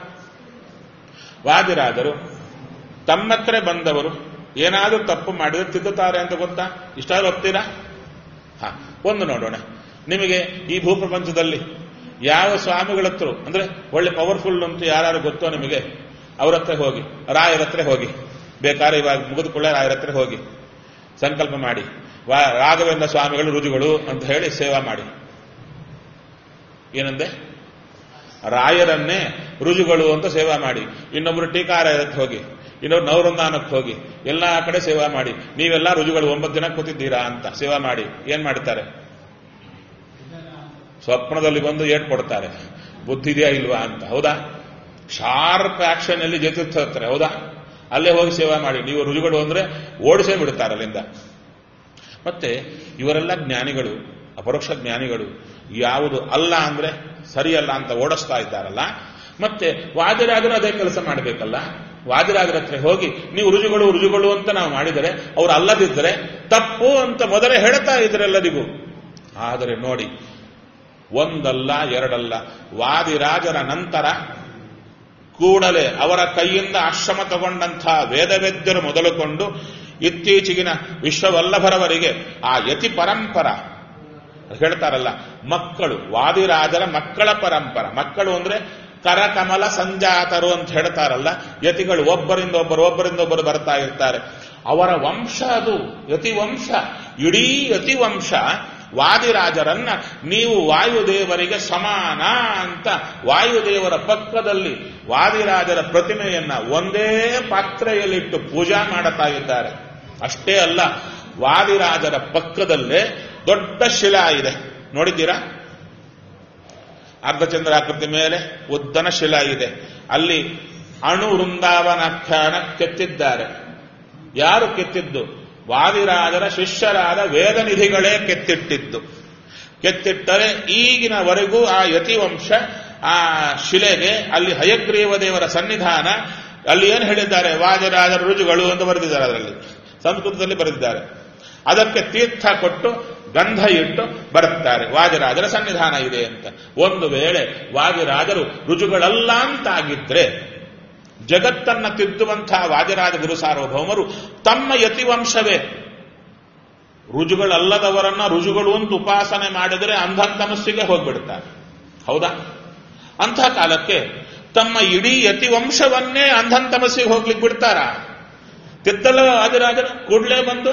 ವಾದಿರಾಜರು ತಮ್ಮತ್ರ ಬಂದವರು ಏನಾದರೂ ತಪ್ಪು ಮಾಡಿದ್ರೆ ತಿದ್ದುತ್ತಾರೆ ಅಂತ ಗೊತ್ತಾ ಇಷ್ಟಾದ್ರೂ ಒಪ್ತೀರಾ ಹಾ ಒಂದು ನೋಡೋಣ ನಿಮಗೆ ಈ ಭೂಪ್ರಪಂಚದಲ್ಲಿ ಯಾವ ಸ್ವಾಮಿಗಳ ಹತ್ರ ಅಂದ್ರೆ ಒಳ್ಳೆ ಪವರ್ಫುಲ್ ಅಂತ ಯಾರು ಗೊತ್ತೋ ನಿಮಗೆ ಅವ್ರ ಹತ್ರ ಹೋಗಿ ರಾಯರ ಹತ್ರ ಹೋಗಿ ಬೇಕಾದ್ರೆ ಇವಾಗ ಮುಗಿದುಕೊಳ್ಳೆ ರಾಯರ ಹತ್ರ ಹೋಗಿ ಸಂಕಲ್ಪ ಮಾಡಿ ವಾ ರಾಘವೇಂದ್ರ ಸ್ವಾಮಿಗಳು ರುಜುಗಳು ಅಂತ ಹೇಳಿ ಸೇವಾ ಮಾಡಿ ಏನಂದೆ ರಾಯರನ್ನೇ ರುಜುಗಳು ಅಂತ ಸೇವಾ ಮಾಡಿ ಇನ್ನೊಬ್ರು ಟೀಕಾರಾಯಕ್ಕೆ ಹೋಗಿ ಇನ್ನೊಬ್ರು ನವೃಂದಾನಕ್ಕೆ ಹೋಗಿ ಎಲ್ಲಾ ಕಡೆ ಸೇವಾ ಮಾಡಿ ನೀವೆಲ್ಲ ರುಜುಗಳು ಒಂಬತ್ತು ದಿನ ಕೂತಿದ್ದೀರಾ ಅಂತ ಸೇವಾ ಮಾಡಿ ಏನ್ ಮಾಡ್ತಾರೆ ಸ್ವಪ್ನದಲ್ಲಿ ಬಂದು ಏಟ್ ಕೊಡ್ತಾರೆ ಬುದ್ಧಿ ಇದೆಯಾ ಇಲ್ವಾ ಅಂತ ಹೌದಾ ಶಾರ್ಪ್ ಆಕ್ಷನ್ ಅಲ್ಲಿ ಜೊತೆ ಹೌದಾ ಅಲ್ಲೇ ಹೋಗಿ ಸೇವಾ ಮಾಡಿ ನೀವು ರುಜುಗಳು ಅಂದ್ರೆ ಓಡಿಸೇ ಬಿಡುತ್ತಾರೆ ಅಲ್ಲಿಂದ ಮತ್ತೆ ಇವರೆಲ್ಲ ಜ್ಞಾನಿಗಳು ಅಪರೋಕ್ಷ ಜ್ಞಾನಿಗಳು ಯಾವುದು ಅಲ್ಲ ಅಂದ್ರೆ ಸರಿಯಲ್ಲ ಅಂತ ಓಡಿಸ್ತಾ ಇದ್ದಾರಲ್ಲ ಮತ್ತೆ ವಾದಿರಾಜರು ಅದೇ ಕೆಲಸ ಮಾಡಬೇಕಲ್ಲ ವಾದಿರಾಜರ ಹತ್ರ ಹೋಗಿ ನೀವು ರುಜುಗಳು ರುಜುಗಳು ಅಂತ ನಾವು ಮಾಡಿದರೆ ಅವ್ರು ಅಲ್ಲದಿದ್ದರೆ ತಪ್ಪು ಅಂತ ಮೊದಲೇ ಹೇಳ್ತಾ ಇದ್ರೆ ಎಲ್ಲರಿಗೂ ಆದರೆ ನೋಡಿ ಒಂದಲ್ಲ ಎರಡಲ್ಲ ವಾದಿರಾಜರ ನಂತರ ಕೂಡಲೇ ಅವರ ಕೈಯಿಂದ ಆಶ್ರಮ ತಗೊಂಡಂಥ ವೇದವೇದ್ಯರು ಮೊದಲುಕೊಂಡು ಇತ್ತೀಚೆಗಿನ ವಿಶ್ವವಲ್ಲಭರವರಿಗೆ ಆ ಯತಿ ಪರಂಪರ ಹೇಳ್ತಾರಲ್ಲ ಮಕ್ಕಳು ವಾದಿರಾಜರ ಮಕ್ಕಳ ಪರಂಪರ ಮಕ್ಕಳು ಅಂದ್ರೆ ಕರಕಮಲ ಸಂಜಾತರು ಅಂತ ಹೇಳ್ತಾರಲ್ಲ ಯತಿಗಳು ಒಬ್ಬರಿಂದ ಒಬ್ಬರು ಒಬ್ಬರಿಂದ ಒಬ್ಬರು ಬರ್ತಾ ಇರ್ತಾರೆ ಅವರ ವಂಶ ಅದು ಯತಿ ವಂಶ ಇಡೀ ಯತಿ ವಂಶ ವಾದಿರಾಜರನ್ನ ನೀವು ವಾಯುದೇವರಿಗೆ ಸಮಾನ ಅಂತ ವಾಯುದೇವರ ಪಕ್ಕದಲ್ಲಿ ವಾದಿರಾಜರ ಪ್ರತಿಮೆಯನ್ನ ಒಂದೇ ಪಾತ್ರೆಯಲ್ಲಿಟ್ಟು ಪೂಜಾ ಮಾಡುತ್ತಾ ಇದ್ದಾರೆ ಅಷ್ಟೇ ಅಲ್ಲ ವಾದಿರಾಜರ ಪಕ್ಕದಲ್ಲೇ ದೊಡ್ಡ ಶಿಲಾ ಇದೆ ನೋಡಿದ್ದೀರಾ ಅರ್ಧಚಂದ್ರಾಕೃತಿ ಮೇಲೆ ಉದ್ದನ ಶಿಲಾ ಇದೆ ಅಲ್ಲಿ ಅಣು ವೃಂದಾವನಾಖ್ಯಾನ ಕೆತ್ತಿದ್ದಾರೆ ಯಾರು ಕೆತ್ತಿದ್ದು ವಾದಿರಾಜರ ಶಿಷ್ಯರಾದ ವೇದನಿಧಿಗಳೇ ಕೆತ್ತಿಟ್ಟಿದ್ದು ಕೆತ್ತಿಟ್ಟರೆ ಈಗಿನವರೆಗೂ ಆ ಯತಿವಂಶ ಆ ಶಿಲೆಗೆ ಅಲ್ಲಿ ಹಯಗ್ರೀವ ದೇವರ ಸನ್ನಿಧಾನ ಅಲ್ಲಿ ಏನು ಹೇಳಿದ್ದಾರೆ ವಾದಿರಾಜರ ರುಜುಗಳು ಅಂತ ಬರೆದಿದ್ದಾರೆ ಅದರಲ್ಲಿ ಸಂಸ್ಕೃತದಲ್ಲಿ ಬರೆದಿದ್ದಾರೆ ಅದಕ್ಕೆ ತೀರ್ಥ ಕೊಟ್ಟು ಗಂಧ ಇಟ್ಟು ಬರುತ್ತಾರೆ ವಾಜರಾಜರ ಸನ್ನಿಧಾನ ಇದೆ ಅಂತ ಒಂದು ವೇಳೆ ವಾಜರಾಜರು ರುಜುಗಳಲ್ಲ ಅಂತಾಗಿದ್ರೆ ಜಗತ್ತನ್ನ ತಿದ್ದುವಂತಹ ವಾಜರಾಜ ಗುರು ಸಾರ್ವಭೌಮರು ತಮ್ಮ ಯತಿವಂಶವೇ ರುಜುಗಳಲ್ಲದವರನ್ನ ರುಜುಗಳು ಅಂತ ಉಪಾಸನೆ ಮಾಡಿದರೆ ಅಂಧಂತಮಸ್ಸಿಗೆ ಹೋಗ್ಬಿಡ್ತಾರೆ ಹೌದಾ ಅಂಥ ಕಾಲಕ್ಕೆ ತಮ್ಮ ಇಡೀ ಯತಿವಂಶವನ್ನೇ ಅಂಧಂತಮಸ್ಸಿಗೆ ಹೋಗ್ಲಿಕ್ಕೆ ಬಿಡ್ತಾರ ತಿದ್ದಲ್ಲ ವಾಜರಾಜರು ಕೂಡಲೇ ಬಂದು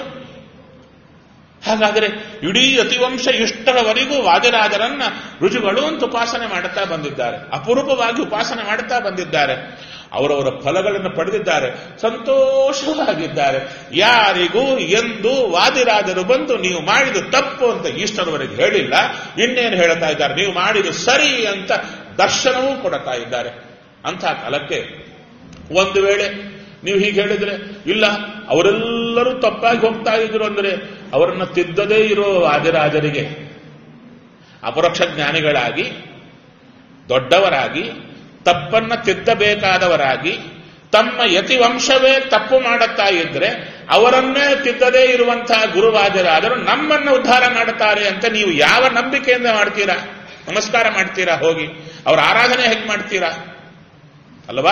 ಹಾಗಾದರೆ ಇಡೀ ಯತಿವಂಶ ಇಷ್ಟರವರೆಗೂ ವಾಜರಾಜರನ್ನ ರುಜುಗಳು ಅಂತ ಉಪಾಸನೆ ಮಾಡುತ್ತಾ ಬಂದಿದ್ದಾರೆ ಅಪರೂಪವಾಗಿ ಉಪಾಸನೆ ಮಾಡುತ್ತಾ ಬಂದಿದ್ದಾರೆ ಅವರವರ ಫಲಗಳನ್ನು ಪಡೆದಿದ್ದಾರೆ ಸಂತೋಷವಾಗಿದ್ದಾರೆ ಯಾರಿಗೂ ಎಂದು ವಾದಿರಾಜರು ಬಂದು ನೀವು ಮಾಡಿದ ತಪ್ಪು ಅಂತ ಇಷ್ಟರವರೆಗೆ ಹೇಳಿಲ್ಲ ಇನ್ನೇನು ಹೇಳ್ತಾ ಇದ್ದಾರೆ ನೀವು ಮಾಡಿದ ಸರಿ ಅಂತ ದರ್ಶನವೂ ಕೊಡುತ್ತಾ ಇದ್ದಾರೆ ಅಂಥ ಕಾಲಕ್ಕೆ ಒಂದು ವೇಳೆ ನೀವು ಹೀಗೆ ಹೇಳಿದ್ರೆ ಇಲ್ಲ ಅವರೆಲ್ಲರೂ ತಪ್ಪಾಗಿ ಹೋಗ್ತಾ ಇದ್ರು ಅಂದ್ರೆ ಅವರನ್ನ ತಿದ್ದದೇ ಇರೋ ವಾದಿರಾಜರಿಗೆ ಅಪರೋಕ್ಷ ಜ್ಞಾನಿಗಳಾಗಿ ದೊಡ್ಡವರಾಗಿ ತಪ್ಪನ್ನ ತಿದ್ದಬೇಕಾದವರಾಗಿ ತಮ್ಮ ಯತಿವಂಶವೇ ತಪ್ಪು ಮಾಡುತ್ತಾ ಇದ್ರೆ ಅವರನ್ನೇ ತಿದ್ದದೇ ಇರುವಂತಹ ಗುರುವಾದರಾದರು ನಮ್ಮನ್ನು ಉದ್ಧಾರ ಮಾಡುತ್ತಾರೆ ಅಂತ ನೀವು ಯಾವ ನಂಬಿಕೆಯಿಂದ ಮಾಡ್ತೀರಾ ನಮಸ್ಕಾರ ಮಾಡ್ತೀರಾ ಹೋಗಿ ಅವರ ಆರಾಧನೆ ಹೇಗೆ ಮಾಡ್ತೀರಾ ಅಲ್ವಾ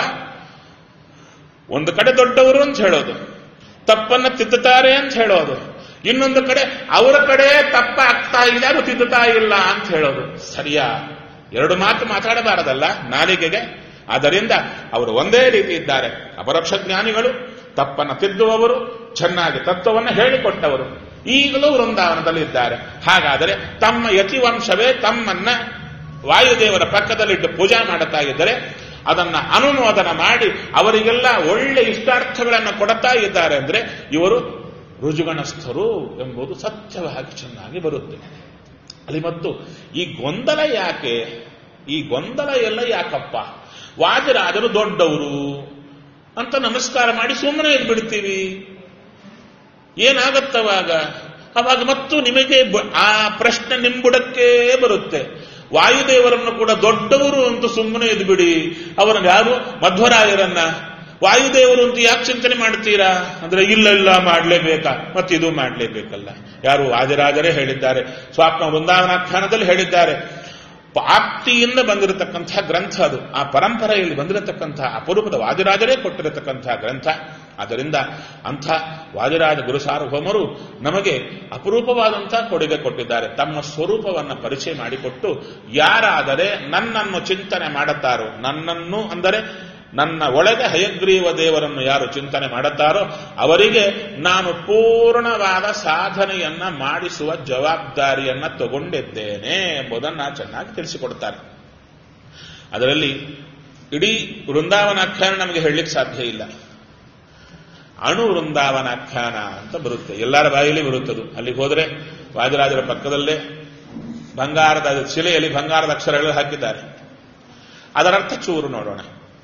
ಒಂದು ಕಡೆ ದೊಡ್ಡವರು ಅಂತ ಹೇಳೋದು ತಪ್ಪನ್ನ ತಿದ್ದುತ್ತಾರೆ ಅಂತ ಹೇಳೋದು ಇನ್ನೊಂದು ಕಡೆ ಅವರ ಕಡೆ ತಪ್ಪ ಆಗ್ತಾ ಇದೆ ಅದು ತಿದ್ದುತ್ತಾ ಇಲ್ಲ ಅಂತ ಹೇಳೋದು ಸರಿಯಾ ಎರಡು ಮಾತು ಮಾತಾಡಬಾರದಲ್ಲ ನಾಲಿಗೆಗೆ ಆದ್ದರಿಂದ ಅವರು ಒಂದೇ ರೀತಿ ಇದ್ದಾರೆ ಅಪರೋಕ್ಷ ಜ್ಞಾನಿಗಳು ತಪ್ಪನ್ನು ತಿದ್ದುವವರು ಚೆನ್ನಾಗಿ ತತ್ವವನ್ನು ಹೇಳಿಕೊಟ್ಟವರು ಈಗಲೂ ವೃಂದಾವನದಲ್ಲಿ ಇದ್ದಾರೆ ಹಾಗಾದರೆ ತಮ್ಮ ಯತಿವಂಶವೇ ತಮ್ಮನ್ನ ವಾಯುದೇವರ ಪಕ್ಕದಲ್ಲಿಟ್ಟು ಪೂಜಾ ಮಾಡುತ್ತಾ ಇದ್ದರೆ ಅದನ್ನ ಅನುಮೋದನ ಮಾಡಿ ಅವರಿಗೆಲ್ಲ ಒಳ್ಳೆ ಇಷ್ಟಾರ್ಥಗಳನ್ನು ಕೊಡುತ್ತಾ ಇದ್ದಾರೆ ಅಂದ್ರೆ ಇವರು ರುಜುಗಣಸ್ಥರು ಎಂಬುದು ಸತ್ಯವಾಗಿ ಚೆನ್ನಾಗಿ ಬರುತ್ತೆ ಅಲ್ಲಿ ಮತ್ತು ಈ ಗೊಂದಲ ಯಾಕೆ ಈ ಗೊಂದಲ ಎಲ್ಲ ಯಾಕಪ್ಪ ವಾಜರಾಜರು ದೊಡ್ಡವರು ಅಂತ ನಮಸ್ಕಾರ ಮಾಡಿ ಸುಮ್ಮನೆ ಇದ್ಬಿಡ್ತೀವಿ ಏನಾಗತ್ತವಾಗ ಅವಾಗ ಮತ್ತು ನಿಮಗೆ ಆ ಪ್ರಶ್ನೆ ನಿಂಬುಡಕ್ಕೆ ಬರುತ್ತೆ ವಾಯುದೇವರನ್ನು ಕೂಡ ದೊಡ್ಡವರು ಅಂತ ಸುಮ್ಮನೆ ಇದ್ಬಿಡಿ ಅವರನ್ನು ಯಾರು ಮಧ್ವರಾಯರನ್ನ ವಾಯುದೇವರು ಅಂತ ಯಾಕೆ ಚಿಂತನೆ ಮಾಡ್ತೀರಾ ಅಂದ್ರೆ ಇಲ್ಲ ಇಲ್ಲ ಮಾಡಲೇಬೇಕಾ ಮತ್ತೆ ಇದು ಮಾಡಲೇಬೇಕಲ್ಲ ಯಾರು ವಾಜರಾಜರೇ ಹೇಳಿದ್ದಾರೆ ಸ್ವಾತ್ಮ ವೃಂದಾವನಾಖ್ಯಾನದಲ್ಲಿ ಹೇಳಿದ್ದಾರೆ ಆಪ್ತಿಯಿಂದ ಬಂದಿರತಕ್ಕಂತಹ ಗ್ರಂಥ ಅದು ಆ ಪರಂಪರೆಯಲ್ಲಿ ಬಂದಿರತಕ್ಕಂತಹ ಅಪರೂಪದ ವಾದಿರಾಜರೇ ಕೊಟ್ಟಿರತಕ್ಕಂತಹ ಗ್ರಂಥ ಆದ್ದರಿಂದ ಅಂಥ ವಾದಿರಾಜ ಗುರು ಸಾರ್ವಭೌಮರು ನಮಗೆ ಅಪರೂಪವಾದಂತಹ ಕೊಡುಗೆ ಕೊಟ್ಟಿದ್ದಾರೆ ತಮ್ಮ ಸ್ವರೂಪವನ್ನು ಪರಿಚಯ ಮಾಡಿಕೊಟ್ಟು ಯಾರಾದರೆ ನನ್ನನ್ನು ಚಿಂತನೆ ಮಾಡುತ್ತಾರೋ ನನ್ನನ್ನು ಅಂದರೆ ನನ್ನ ಒಳಗೆ ಹಯಗ್ರೀವ ದೇವರನ್ನು ಯಾರು ಚಿಂತನೆ ಮಾಡುತ್ತಾರೋ ಅವರಿಗೆ ನಾನು ಪೂರ್ಣವಾದ ಸಾಧನೆಯನ್ನ ಮಾಡಿಸುವ ಜವಾಬ್ದಾರಿಯನ್ನ ತಗೊಂಡಿದ್ದೇನೆ ಎಂಬುದನ್ನು ಚೆನ್ನಾಗಿ ತಿಳಿಸಿಕೊಡ್ತಾರೆ ಅದರಲ್ಲಿ ಇಡೀ ವೃಂದಾವನಾಖ್ಯಾನ ನಮಗೆ ಹೇಳಲಿಕ್ಕೆ ಸಾಧ್ಯ ಇಲ್ಲ ಅಣು ವೃಂದಾವನಾಖ್ಯಾನ ಅಂತ ಬರುತ್ತೆ ಎಲ್ಲರ ಬಾಯಲ್ಲಿ ಬರುತ್ತದು ಅಲ್ಲಿಗೆ ಹೋದರೆ ವಾದಿರಾಜರ ಪಕ್ಕದಲ್ಲೇ ಬಂಗಾರದ ಶಿಲೆಯಲ್ಲಿ ಬಂಗಾರದ ಅಕ್ಷರಗಳು ಹಾಕಿದ್ದಾರೆ ಅದರರ್ಥ ಚೂರು ನೋಡೋಣ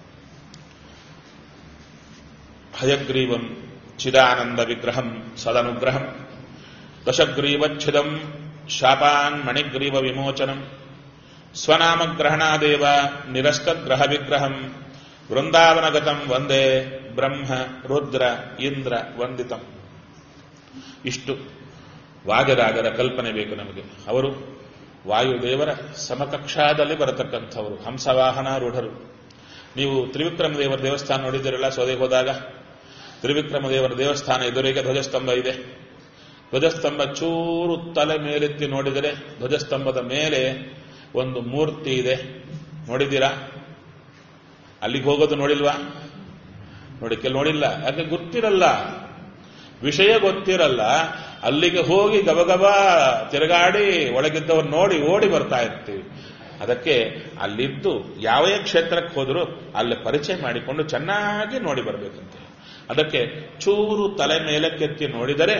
ಹಯಗ್ರೀವಂ ಚಿದಾನಂದ ವಿಗ್ರಹಂ ಸದನುಗ್ರಹಂ ದಶಗ್ರೀವಚ್ಛಿದಂ ಶಾಪಾನ್ ಮಣಿಗ್ರೀವ ವಿಮೋಚನಂ ಸ್ವನಾಮಗ್ರಹಣಾದೇವ ನಿರಸ್ತಗ್ರಹ ವಿಗ್ರಹಂ ವೃಂದಾವನಗತಂ ವಂದೇ ಬ್ರಹ್ಮ ರುದ್ರ ಇಂದ್ರ ವಂದಿತಂ ಇಷ್ಟು ವಾಜರಾಜರ ಕಲ್ಪನೆ ಬೇಕು ನಮಗೆ ಅವರು ವಾಯುದೇವರ ಸಮಕಕ್ಷಾದಲ್ಲಿ ಬರತಕ್ಕಂಥವರು ಹಂಸವಾಹನ ರೂಢರು ನೀವು ತ್ರಿವಿಕ್ರಮ ದೇವರ ದೇವಸ್ಥಾನ ನೋಡಿದ್ದೀರಲ್ಲ ಸೋದೆ ಹೋದಾಗ ತ್ರಿವಿಕ್ರಮ ದೇವರ ದೇವಸ್ಥಾನ ಎದುರಿಗೆ ಧ್ವಜಸ್ತಂಭ ಇದೆ ಧ್ವಜಸ್ತಂಭ ಚೂರು ತಲೆ ಮೇಲೆತ್ತಿ ನೋಡಿದರೆ ಧ್ವಜಸ್ತಂಭದ ಮೇಲೆ ಒಂದು ಮೂರ್ತಿ ಇದೆ ನೋಡಿದ್ದೀರಾ ಅಲ್ಲಿಗೆ ಹೋಗೋದು ನೋಡಿಲ್ವಾ ನೋಡಿ ಕೆಲ ನೋಡಿಲ್ಲ ಯಾಕೆ ಗೊತ್ತಿರಲ್ಲ ವಿಷಯ ಗೊತ್ತಿರಲ್ಲ ಅಲ್ಲಿಗೆ ಹೋಗಿ ಗಬಗಬ ತಿರುಗಾಡಿ ಒಳಗಿದ್ದವ್ರು ನೋಡಿ ಓಡಿ ಬರ್ತಾ ಇರ್ತೀವಿ ಅದಕ್ಕೆ ಅಲ್ಲಿದ್ದು ಯಾವೇ ಕ್ಷೇತ್ರಕ್ಕೆ ಹೋದರೂ ಅಲ್ಲಿ ಪರಿಚಯ ಮಾಡಿಕೊಂಡು ಚೆನ್ನಾಗಿ ನೋಡಿ ಬರಬೇಕಂತೆ ಅದಕ್ಕೆ ಚೂರು ತಲೆ ಮೇಲಕ್ಕೆತ್ತಿ ನೋಡಿದರೆ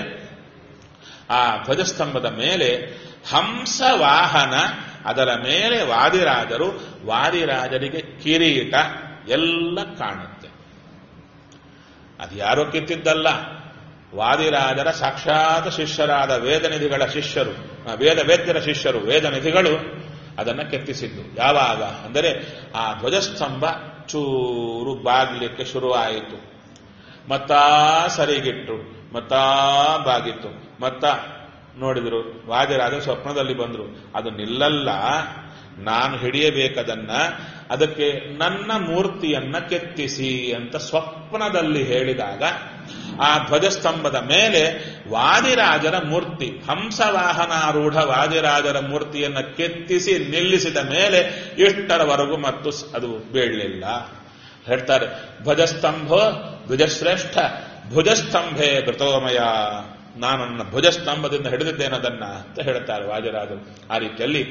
ಆ ಧ್ವಜಸ್ತಂಭದ ಮೇಲೆ ಹಂಸ ವಾಹನ ಅದರ ಮೇಲೆ ವಾದಿರಾಜರು ವಾದಿರಾಜರಿಗೆ ಕಿರೀಟ ಎಲ್ಲ ಕಾಣುತ್ತೆ ಅದು ಯಾರೋ ಕಿತ್ತಿದ್ದಲ್ಲ ವಾದಿರಾಜರ ಸಾಕ್ಷಾತ್ ಶಿಷ್ಯರಾದ ವೇದನಿಧಿಗಳ ಶಿಷ್ಯರು ಆ, ವೇದ ವೇದ್ಯರ ಶಿಷ್ಯರು ವೇದನಿಧಿಗಳು ಅದನ್ನು ಕೆತ್ತಿಸಿದ್ದು ಯಾವಾಗ ಅಂದರೆ ಆ ಧ್ವಜಸ್ತಂಭ ಚೂರು ಬಾಗ್ಲಿಕ್ಕೆ ಶುರುವಾಯಿತು ಮತ್ತಾ ಸರಿಗಿಟ್ಟು ಮತ್ತಾ ಬಾಗಿತ್ತು ಮತ್ತ ನೋಡಿದ್ರು ವಾದಿರಾಜ ಸ್ವಪ್ನದಲ್ಲಿ ಬಂದ್ರು ಅದು ನಿಲ್ಲಲ್ಲ ನಾನು ಹಿಡಿಯಬೇಕದನ್ನ ಅದಕ್ಕೆ ನನ್ನ ಮೂರ್ತಿಯನ್ನ ಕೆತ್ತಿಸಿ ಅಂತ ಸ್ವಪ್ನದಲ್ಲಿ ಹೇಳಿದಾಗ ಆ ಧ್ವಜಸ್ತಂಭದ ಮೇಲೆ ವಾದಿರಾಜರ ಮೂರ್ತಿ ಹಂಸವಾಹನಾರೂಢ ವಾದಿರಾಜರ ಮೂರ್ತಿಯನ್ನ ಕೆತ್ತಿಸಿ ನಿಲ್ಲಿಸಿದ ಮೇಲೆ ಇಷ್ಟರವರೆಗೂ ಮತ್ತು ಸ್- ಅದು ಬೀಳಲಿಲ್ಲ ಹೇಳ್ತಾರೆ ಧ್ವಜಸ್ತಂಭ ಧ್ವಜಶ್ರೇಷ್ಠ ಭುಜಸ್ತಂಭೆ ಘೃತೋಮಯ ನಾನು ನನ್ನ ಭುಜಸ್ತಂಭದಿಂದ ಹಿಡಿದಿದ್ದೇನದನ್ನ ಅಂತ ಹೇಳ್ತಾರೆ ವಾಜರಾಜರು ಆ ರೀತಿಯಲ್ಲಿ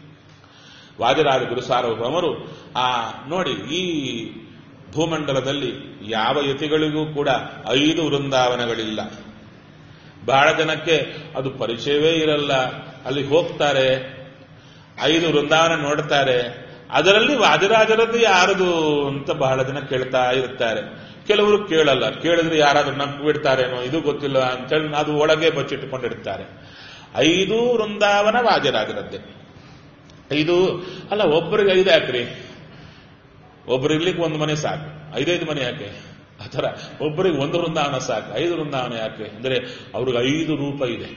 ವಾಜರಾಜ ಗುರುಸಾರ್ವಭೌಮರು ಆ ನೋಡಿ ಈ ಭೂಮಂಡಲದಲ್ಲಿ ಯಾವ ಯತಿಗಳಿಗೂ ಕೂಡ ಐದು ವೃಂದಾವನಗಳಿಲ್ಲ ಬಹಳ ಜನಕ್ಕೆ ಅದು ಪರಿಚಯವೇ ಇರಲ್ಲ ಅಲ್ಲಿ ಹೋಗ್ತಾರೆ ಐದು ವೃಂದಾವನ ನೋಡ್ತಾರೆ ಅದರಲ್ಲಿ ವಾದಿರಾಜರದ್ದು ಯಾರದು ಅಂತ ಬಹಳ ಜನ ಕೇಳ್ತಾ ಇರ್ತಾರೆ ಕೆಲವರು ಕೇಳಲ್ಲ ಕೇಳಿದ್ರೆ ಯಾರಾದ್ರೂ ನಂಬಿ ಬಿಡ್ತಾರೇನೋ ಇದು ಗೊತ್ತಿಲ್ಲ ಅಂತೇಳಿ ಅದು ಒಳಗೆ ಬಚ್ಚಿಟ್ಟುಕೊಂಡಿರ್ತಾರೆ ಐದು ವೃಂದಾವನ ವಾದಿರಾಜರದ್ದೇ ಐದು ಅಲ್ಲ ಒಬ್ಬರಿಗೆ ಐದು ಯಾಕ್ರಿ ಒಬ್ರು ಇರ್ಲಿಕ್ಕೆ ಒಂದು ಮನೆ ಸಾಕು ಐದೈದು ಮನೆ ಯಾಕೆ ಆ ಥರ ಒಬ್ಬರಿಗೆ ಒಂದು ವೃಂದಾವನ ಸಾಕು ಐದು ವೃಂದಾವನ ಯಾಕೆ ಅಂದರೆ ಅವ್ರಿಗೆ ಐದು ರೂಪ ಇದೆ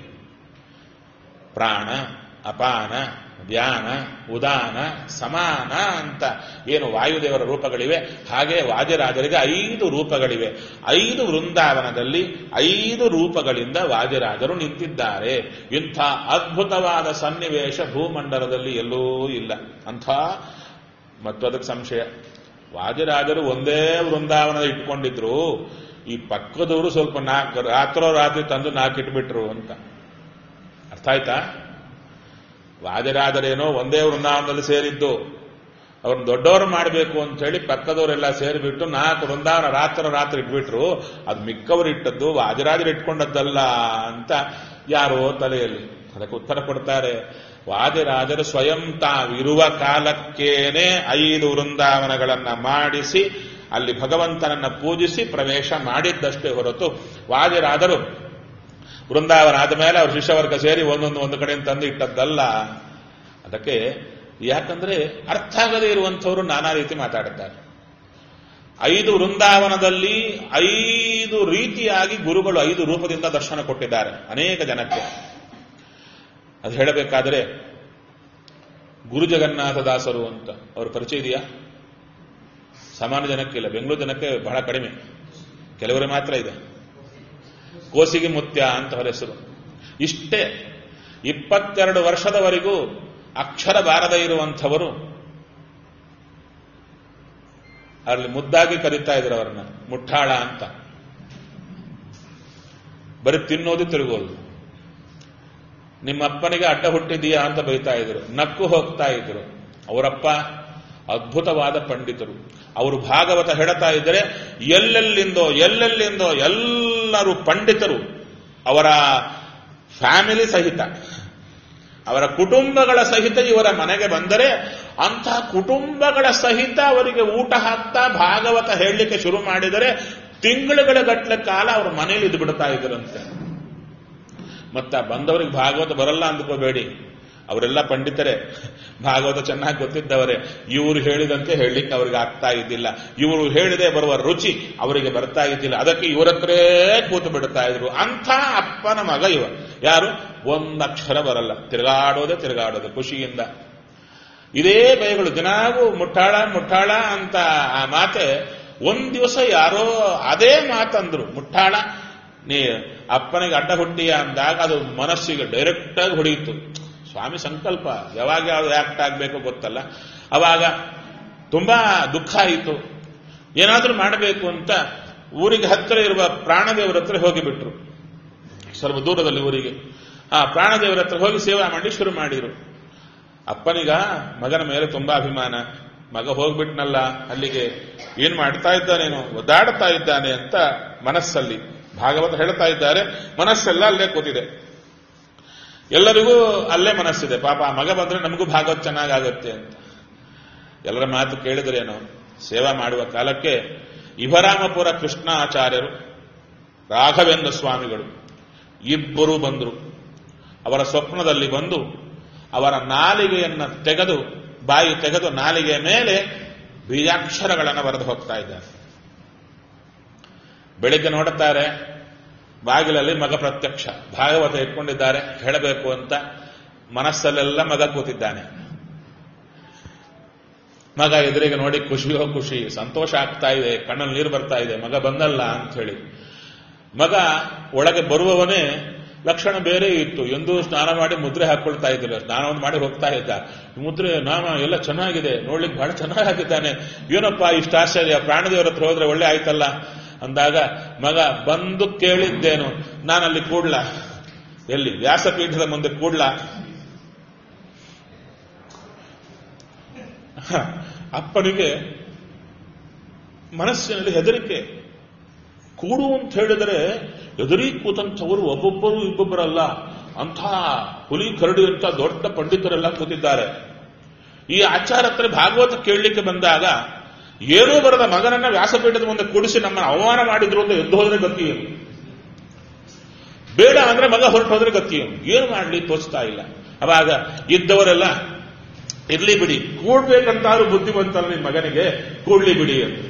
ಪ್ರಾಣ ಅಪಾನ ಧ್ಯಾನ ಉದಾನ ಸಮಾನ ಅಂತ ಏನು ವಾಯುದೇವರ ರೂಪಗಳಿವೆ ಹಾಗೆ ವಾಜರಾಜರಿಗೆ ಐದು ರೂಪಗಳಿವೆ ಐದು ವೃಂದಾವನದಲ್ಲಿ ಐದು ರೂಪಗಳಿಂದ ವಾಜರಾಜರು ನಿಂತಿದ್ದಾರೆ ಇಂಥ ಅದ್ಭುತವಾದ ಸನ್ನಿವೇಶ ಭೂಮಂಡಲದಲ್ಲಿ ಎಲ್ಲೂ ಇಲ್ಲ ಅಂಥ ಮತ್ತು ಅದಕ್ಕೆ ಸಂಶಯ ವಾಜರಾಜರು ಒಂದೇ ವೃಂದಾವನ ಇಟ್ಕೊಂಡಿದ್ರು ಈ ಪಕ್ಕದವರು ಸ್ವಲ್ಪ ನಾಲ್ಕು ರಾತ್ರೋ ರಾತ್ರಿ ತಂದು ನಾಲ್ಕು ಇಟ್ಬಿಟ್ರು ಅಂತ ಅರ್ಥ ಆಯ್ತಾ ವಾಜರಾಜರೇನೋ ಒಂದೇ ವೃಂದಾವನದಲ್ಲಿ ಸೇರಿದ್ದು ಅವ್ರನ್ನ ದೊಡ್ಡವರು ಮಾಡಬೇಕು ಅಂತ ಹೇಳಿ ಪಕ್ಕದವರೆಲ್ಲ ಸೇರಿಬಿಟ್ಟು ನಾಲ್ಕು ವೃಂದಾವನ ರಾತ್ರಿ ರಾತ್ರಿ ಇಟ್ಬಿಟ್ರು ಅದು ಮಿಕ್ಕವರು ಇಟ್ಟದ್ದು ವಾಜರಾಜರು ಇಟ್ಕೊಂಡದ್ದಲ್ಲ ಅಂತ ಯಾರೋ ತಲೆಯಲ್ಲಿ ಅದಕ್ಕೆ ಉತ್ತರ ಕೊಡ್ತಾರೆ ವಾದಿರಾಜರು ಸ್ವಯಂ ತಾವಿರುವ ಕಾಲಕ್ಕೇನೆ ಐದು ವೃಂದಾವನಗಳನ್ನ ಮಾಡಿಸಿ ಅಲ್ಲಿ ಭಗವಂತನನ್ನ ಪೂಜಿಸಿ ಪ್ರವೇಶ ಮಾಡಿದ್ದಷ್ಟೇ ಹೊರತು ವಾದಿರಾದರು ವೃಂದಾವನ ಆದ ಮೇಲೆ ಅವ್ರ ಶಿಷ್ಯವರ್ಗ ಸೇರಿ ಒಂದೊಂದು ಒಂದು ಕಡೆ ತಂದು ಇಟ್ಟದ್ದಲ್ಲ ಅದಕ್ಕೆ ಯಾಕಂದ್ರೆ ಅರ್ಥ ಆಗದೇ ಇರುವಂಥವರು ನಾನಾ ರೀತಿ ಮಾತಾಡುತ್ತಾರೆ ಐದು ವೃಂದಾವನದಲ್ಲಿ ಐದು ರೀತಿಯಾಗಿ ಗುರುಗಳು ಐದು ರೂಪದಿಂದ ದರ್ಶನ ಕೊಟ್ಟಿದ್ದಾರೆ ಅನೇಕ ಜನಕ್ಕೆ ಅದು ಹೇಳಬೇಕಾದ್ರೆ ಗುರು ಜಗನ್ನಾಥದಾಸರು ಅಂತ ಅವ್ರ ಪರಿಚಯ ಇದೆಯಾ ಸಾಮಾನ್ಯ ಜನಕ್ಕಿಲ್ಲ ಬೆಂಗಳೂರು ಜನಕ್ಕೆ ಬಹಳ ಕಡಿಮೆ ಕೆಲವರಿಗೆ ಮಾತ್ರ ಇದೆ ಕೋಸಿಗೆ ಮುತ್ಯ ಅಂತ ಅವರ ಹೆಸರು ಇಷ್ಟೇ ಇಪ್ಪತ್ತೆರಡು ವರ್ಷದವರೆಗೂ ಅಕ್ಷರ ಬಾರದೇ ಇರುವಂಥವರು ಅಲ್ಲಿ ಮುದ್ದಾಗಿ ಕರೀತಾ ಇದ್ರು ಅವರನ್ನ ಮುಟ್ಟಾಳ ಅಂತ ಬರೀ ತಿನ್ನೋದು ತಿರುಗೋದು ನಿಮ್ಮ ಅಪ್ಪನಿಗೆ ಅಡ್ಡ ಹುಟ್ಟಿದೀಯಾ ಅಂತ ಬೈತಾ ಇದ್ರು ನಕ್ಕು ಹೋಗ್ತಾ ಇದ್ರು ಅವರಪ್ಪ ಅದ್ಭುತವಾದ ಪಂಡಿತರು ಅವರು ಭಾಗವತ ಹೇಳ್ತಾ ಇದ್ದರೆ ಎಲ್ಲೆಲ್ಲಿಂದೋ ಎಲ್ಲೆಲ್ಲಿಂದೋ ಎಲ್ಲರೂ ಪಂಡಿತರು ಅವರ ಫ್ಯಾಮಿಲಿ ಸಹಿತ ಅವರ ಕುಟುಂಬಗಳ ಸಹಿತ ಇವರ ಮನೆಗೆ ಬಂದರೆ ಅಂತಹ ಕುಟುಂಬಗಳ ಸಹಿತ ಅವರಿಗೆ ಊಟ ಹಾಕ್ತಾ ಭಾಗವತ ಹೇಳಲಿಕ್ಕೆ ಶುರು ಮಾಡಿದರೆ ತಿಂಗಳುಗಳ ಗಟ್ಟಲೆ ಕಾಲ ಅವ್ರ ಮನೇಲಿ ಇದ್ದು ಬಿಡ್ತಾ ಇದ್ರಂತೆ ಮತ್ತ ಬಂದವರಿಗೆ ಭಾಗವತ ಬರಲ್ಲ ಅಂದ್ಕೋಬೇಡಿ ಅವರೆಲ್ಲ ಪಂಡಿತರೇ ಭಾಗವತ ಚೆನ್ನಾಗಿ ಗೊತ್ತಿದ್ದವರೇ ಇವರು ಹೇಳಿದಂತೆ ಹೇಳಲಿಕ್ಕೆ ಅವರಿಗೆ ಆಗ್ತಾ ಇದ್ದಿಲ್ಲ ಇವರು ಹೇಳಿದೆ ಬರುವ ರುಚಿ ಅವರಿಗೆ ಬರ್ತಾ ಇದ್ದಿಲ್ಲ ಅದಕ್ಕೆ ಇವರತ್ರೇ ಕೂತು ಬಿಡ್ತಾ ಇದ್ರು ಅಂಥ ಅಪ್ಪನ ಮಗ ಇವ ಯಾರು ಒಂದಕ್ಷರ ಬರಲ್ಲ ತಿರುಗಾಡೋದೇ ತಿರುಗಾಡೋದು ಖುಷಿಯಿಂದ ಇದೇ ಬೈಗಳು ದಿನಾಗೂ ಮುಟ್ಟಾಳ ಮುಟ್ಟಾಳ ಅಂತ ಆ ಮಾತೆ ಒಂದ್ ದಿವಸ ಯಾರೋ ಅದೇ ಮಾತಂದ್ರು ಮುಟ್ಟಾಳ ನೀ ಅಪ್ಪನಿಗೆ ಅಡ್ಡ ಹುಟ್ಟಿಯ ಅಂದಾಗ ಅದು ಮನಸ್ಸಿಗೆ ಡೈರೆಕ್ಟ್ ಆಗಿ ಹೊಡೆಯಿತು ಸ್ವಾಮಿ ಸಂಕಲ್ಪ ಯಾವಾಗ ಯಾವ್ದು ಆಕ್ಟ್ ಆಗ್ಬೇಕು ಗೊತ್ತಲ್ಲ ಅವಾಗ ತುಂಬಾ ದುಃಖ ಆಯಿತು ಏನಾದ್ರೂ ಮಾಡಬೇಕು ಅಂತ ಊರಿಗೆ ಹತ್ತಿರ ಇರುವ ಪ್ರಾಣದೇವರ ಹತ್ರ ಹೋಗಿಬಿಟ್ರು ಸ್ವಲ್ಪ ದೂರದಲ್ಲಿ ಊರಿಗೆ ಆ ಪ್ರಾಣದೇವರ ಹತ್ರ ಹೋಗಿ ಸೇವೆ ಮಾಡಿ ಶುರು ಮಾಡಿರು ಅಪ್ಪನಿಗ ಮಗನ ಮೇಲೆ ತುಂಬಾ ಅಭಿಮಾನ ಮಗ ಹೋಗ್ಬಿಟ್ನಲ್ಲ ಅಲ್ಲಿಗೆ ಏನ್ ಮಾಡ್ತಾ ಇದ್ದಾನೇನೋ ಒದ್ದಾಡ್ತಾ ಇದ್ದಾನೆ ಅಂತ ಮನಸ್ಸಲ್ಲಿ ಭಾಗವತ ಹೇಳ್ತಾ ಇದ್ದಾರೆ ಮನಸ್ಸೆಲ್ಲ ಅಲ್ಲೇ ಕೂತಿದೆ ಎಲ್ಲರಿಗೂ ಅಲ್ಲೇ ಮನಸ್ಸಿದೆ ಪಾಪ ಆ ಮಗ ಬಂದ್ರೆ ನಮಗೂ ಭಾಗವತ್ ಚೆನ್ನಾಗಾಗತ್ತೆ ಅಂತ ಎಲ್ಲರ ಮಾತು ಕೇಳಿದ್ರೇನು ಸೇವಾ ಮಾಡುವ ಕಾಲಕ್ಕೆ ಇಭರಾಮಪುರ ಕೃಷ್ಣಾಚಾರ್ಯರು ರಾಘವೇಂದ್ರ ಸ್ವಾಮಿಗಳು ಇಬ್ಬರು ಬಂದರು ಅವರ ಸ್ವಪ್ನದಲ್ಲಿ ಬಂದು ಅವರ ನಾಲಿಗೆಯನ್ನು ತೆಗೆದು ಬಾಯಿ ತೆಗೆದು ನಾಲಿಗೆಯ ಮೇಲೆ ಬೀಜಾಕ್ಷರಗಳನ್ನು ಬರೆದು ಹೋಗ್ತಾ ಇದ್ದಾರೆ ಬೆಳಿಗ್ಗೆ ನೋಡುತ್ತಾರೆ ಬಾಗಿಲಲ್ಲಿ ಮಗ ಪ್ರತ್ಯಕ್ಷ ಭಾಗವತ ಇಟ್ಕೊಂಡಿದ್ದಾರೆ ಹೇಳಬೇಕು ಅಂತ ಮನಸ್ಸಲ್ಲೆಲ್ಲ ಮಗ ಕೂತಿದ್ದಾನೆ ಮಗ ಎದುರಿಗೆ ನೋಡಿ ಖುಷಿಯೋ ಖುಷಿ ಸಂತೋಷ ಆಗ್ತಾ ಇದೆ ಕಣ್ಣಲ್ಲಿ ನೀರು ಬರ್ತಾ ಇದೆ ಮಗ ಬಂದಲ್ಲ ಅಂತ ಹೇಳಿ ಮಗ ಒಳಗೆ ಬರುವವನೇ ಲಕ್ಷಣ ಬೇರೆ ಇತ್ತು ಎಂದು ಸ್ನಾನ ಮಾಡಿ ಮುದ್ರೆ ಹಾಕೊಳ್ತಾ ಇದ್ದಿಲ್ಲ ಸ್ನಾನವನ್ನು ಮಾಡಿ ಹೋಗ್ತಾ ಇದ್ದ ಮುದ್ರೆ ನಾಮ ಎಲ್ಲ ಚೆನ್ನಾಗಿದೆ ನೋಡ್ಲಿಕ್ಕೆ ಬಹಳ ಚೆನ್ನಾಗಿದ್ದಾನೆ ಏನಪ್ಪ ಇಷ್ಟ ಆಶ್ಚರ್ಯ ಪ್ರಾಣದೇವರ ಹತ್ರ ಹೋದ್ರೆ ಒಳ್ಳೆ ಆಯ್ತಲ್ಲ ಅಂದಾಗ ಮಗ ಬಂದು ಕೇಳಿದ್ದೇನು ನಾನಲ್ಲಿ ಕೂಡ್ಲ ಎಲ್ಲಿ ವ್ಯಾಸಪೀಠದ ಮುಂದೆ ಕೂಡ್ಲ ಅಪ್ಪನಿಗೆ ಮನಸ್ಸಿನಲ್ಲಿ ಹೆದರಿಕೆ ಕೂಡು ಅಂತ ಹೇಳಿದರೆ ಎದುರಿ ಕೂತಂಥವರು ಒಬ್ಬೊಬ್ಬರು ಇಬ್ಬೊಬ್ಬರಲ್ಲ ಅಂಥ ಹುಲಿ ಕರಡಿ ಅಂತ ದೊಡ್ಡ ಪಂಡಿತರೆಲ್ಲ ಕೂತಿದ್ದಾರೆ ಈ ಆಚಾರ ಹತ್ರ ಭಾಗವತ ಕೇಳಲಿಕ್ಕೆ ಬಂದಾಗ ಏನೂ ಬರದ ಮಗನನ್ನ ವ್ಯಾಸಪೀಠದ ಮುಂದೆ ಕೂಡಿಸಿ ನಮ್ಮನ್ನು ಅವಮಾನ ಮಾಡಿದ್ರು ಅಂತ ಎದ್ದು ಹೋದ್ರೆ ಗತಿ ಏನು ಬೇಡ ಅಂದ್ರೆ ಮಗ ಹೊರಟು ಹೋದ್ರೆ ಗತಿ ಏನು ಏನು ಮಾಡಲಿ ತೋಚ್ತಾ ಇಲ್ಲ ಅವಾಗ ಇದ್ದವರೆಲ್ಲ ಇರ್ಲಿ ಬಿಡಿ ಕೂಡ್ಬೇಕಂತಾದ್ರೂ ಬುದ್ಧಿ ಬಂತಲ್ಲ ನಿಮ್ಮ ಮಗನಿಗೆ ಕೂಡ್ಲಿ ಬಿಡಿ ಅಂತ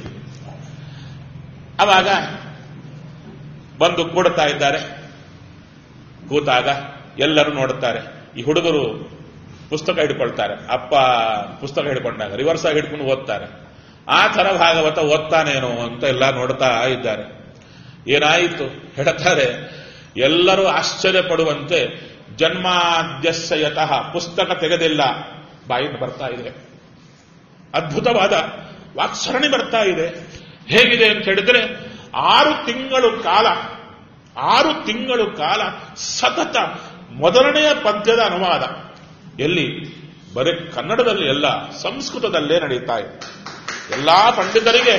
ಅವಾಗ ಬಂದು ಕೂಡುತ್ತಾ ಇದ್ದಾರೆ ಕೂತಾಗ ಎಲ್ಲರೂ ನೋಡುತ್ತಾರೆ ಈ ಹುಡುಗರು ಪುಸ್ತಕ ಹಿಡ್ಕೊಳ್ತಾರೆ ಅಪ್ಪ ಪುಸ್ತಕ ಹಿಡ್ಕೊಂಡಾಗ ರಿವರ್ಸ್ ಆಗಿ ಹಿಡ್ಕೊಂಡು ಓದ್ತಾರೆ ಆ ತರ ಭಾಗವತ ಓದ್ತಾನೇನೋ ಅಂತ ಎಲ್ಲ ನೋಡ್ತಾ ಇದ್ದಾರೆ ಏನಾಯಿತು ಹೇಳ್ತಾರೆ ಎಲ್ಲರೂ ಆಶ್ಚರ್ಯ ಪಡುವಂತೆ ಜನ್ಮಾದ್ಯಸ್ಯತಃ ಪುಸ್ತಕ ತೆಗೆದಿಲ್ಲ ಬಾಯಿಂದ ಬರ್ತಾ ಇದೆ ಅದ್ಭುತವಾದ ವಾಕ್ಸರಣಿ ಬರ್ತಾ ಇದೆ ಹೇಗಿದೆ ಅಂತ ಹೇಳಿದ್ರೆ ಆರು ತಿಂಗಳು ಕಾಲ ಆರು ತಿಂಗಳು ಕಾಲ ಸತತ ಮೊದಲನೆಯ ಪದ್ಯದ ಅನುವಾದ ಎಲ್ಲಿ ಬರೀ ಕನ್ನಡದಲ್ಲಿ ಎಲ್ಲ ಸಂಸ್ಕೃತದಲ್ಲೇ ನಡೀತಾ ಇದೆ ಎಲ್ಲಾ ಪಂಡಿತರಿಗೆ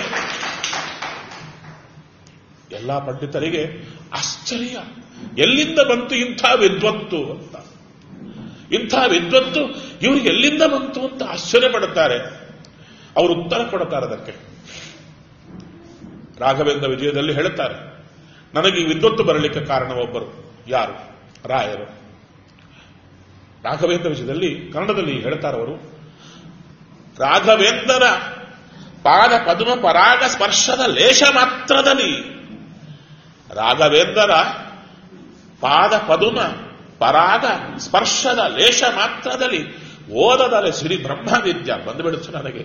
ಎಲ್ಲಾ ಪಂಡಿತರಿಗೆ ಆಶ್ಚರ್ಯ ಎಲ್ಲಿಂದ ಬಂತು ಇಂಥ ವಿದ್ವತ್ತು ಅಂತ ಇಂಥ ವಿದ್ವತ್ತು ಇವ್ರಿಗೆ ಎಲ್ಲಿಂದ ಬಂತು ಅಂತ ಆಶ್ಚರ್ಯ ಪಡುತ್ತಾರೆ ಅವರು ಉತ್ತರ ಕೊಡುತ್ತಾರೆ ಅದಕ್ಕೆ ರಾಘವೇಂದ್ರ ವಿಜಯದಲ್ಲಿ ಹೇಳುತ್ತಾರೆ ನನಗೆ ಈ ವಿದ್ವತ್ತು ಬರಲಿಕ್ಕೆ ಕಾರಣ ಒಬ್ಬರು ಯಾರು ರಾಯರು ರಾಘವೇಂದ್ರ ವಿಷಯದಲ್ಲಿ ಕನ್ನಡದಲ್ಲಿ ಹೇಳ್ತಾರೆ ಅವರು ರಾಘವೇಂದ್ರರ ಪಾದ ಪದ್ಮ ಪರಾಗ ಸ್ಪರ್ಶದ ಲೇಷ ಮಾತ್ರದಲ್ಲಿ ರಾಘವೇಂದ್ರರ ಪಾದ ಪದುಮ ಪರಾಗ ಸ್ಪರ್ಶದ ಲೇಷ ಮಾತ್ರದಲ್ಲಿ ಓದದಲ್ಲಿ ಸಿರಿ ಬ್ರಹ್ಮವಿದ್ಯ ಬಂದುಬಿಡುತ್ತೆ ನನಗೆ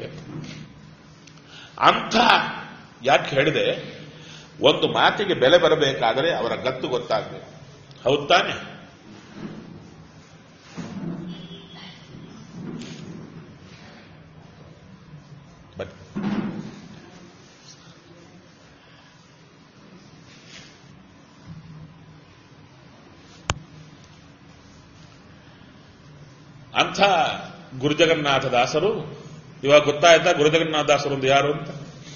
ಅಂಥ ಯಾಕೆ ಹೇಳಿದೆ ಒಂದು ಮಾತಿಗೆ ಬೆಲೆ ಬರಬೇಕಾದರೆ ಅವರ ಗತ್ತು ಗೊತ್ತಾಗಬೇಕು ಹೌದ್ ತಾನೆ ಬನ್ನಿ ಅಂಥ ಗುರುಜಗನ್ನಾಥ ದಾಸರು ಇವಾಗ ಗೊತ್ತಾಯ್ತಾ ಗುರುಜಗನ್ನಾಥ ದಾಸರು ಒಂದು ಯಾರು ಅಂತ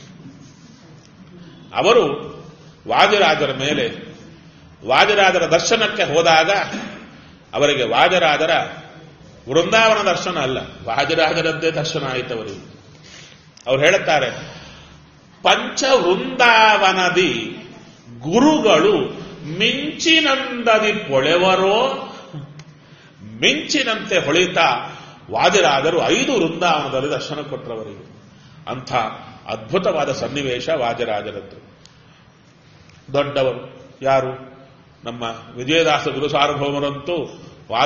ಅವರು ವಾದಿರಾಜರ ಮೇಲೆ ವಾದಿರಾಜರ ದರ್ಶನಕ್ಕೆ ಹೋದಾಗ ಅವರಿಗೆ ವಾದಿರಾಜರ ವೃಂದಾವನ ದರ್ಶನ ಅಲ್ಲ ವಾದಿರಾಜರದ್ದೇ ದರ್ಶನ ಆಯಿತು ಅವರಿಗೆ ಅವ್ರು ಹೇಳುತ್ತಾರೆ ಪಂಚ ವೃಂದಾವನದಿ ಗುರುಗಳು ಮಿಂಚಿನಂದದಿ ಪೊಳೆವರೋ ಮಿಂಚಿನಂತೆ ಹೊಳಿತಾ ವಾದಿರಾದರು ಐದು ವೃಂದಾವನದಲ್ಲಿ ದರ್ಶನ ಕೊಟ್ಟರವರಿಗೆ ಅಂಥ ಅದ್ಭುತವಾದ ಸನ್ನಿವೇಶ ವಾಜರಾಜರದ್ದು ದೊಡ್ಡವರು ಯಾರು ನಮ್ಮ ವಿಜಯದಾಸ ಗುರು ಸಾರ್ವಭೌಮರಂತೂ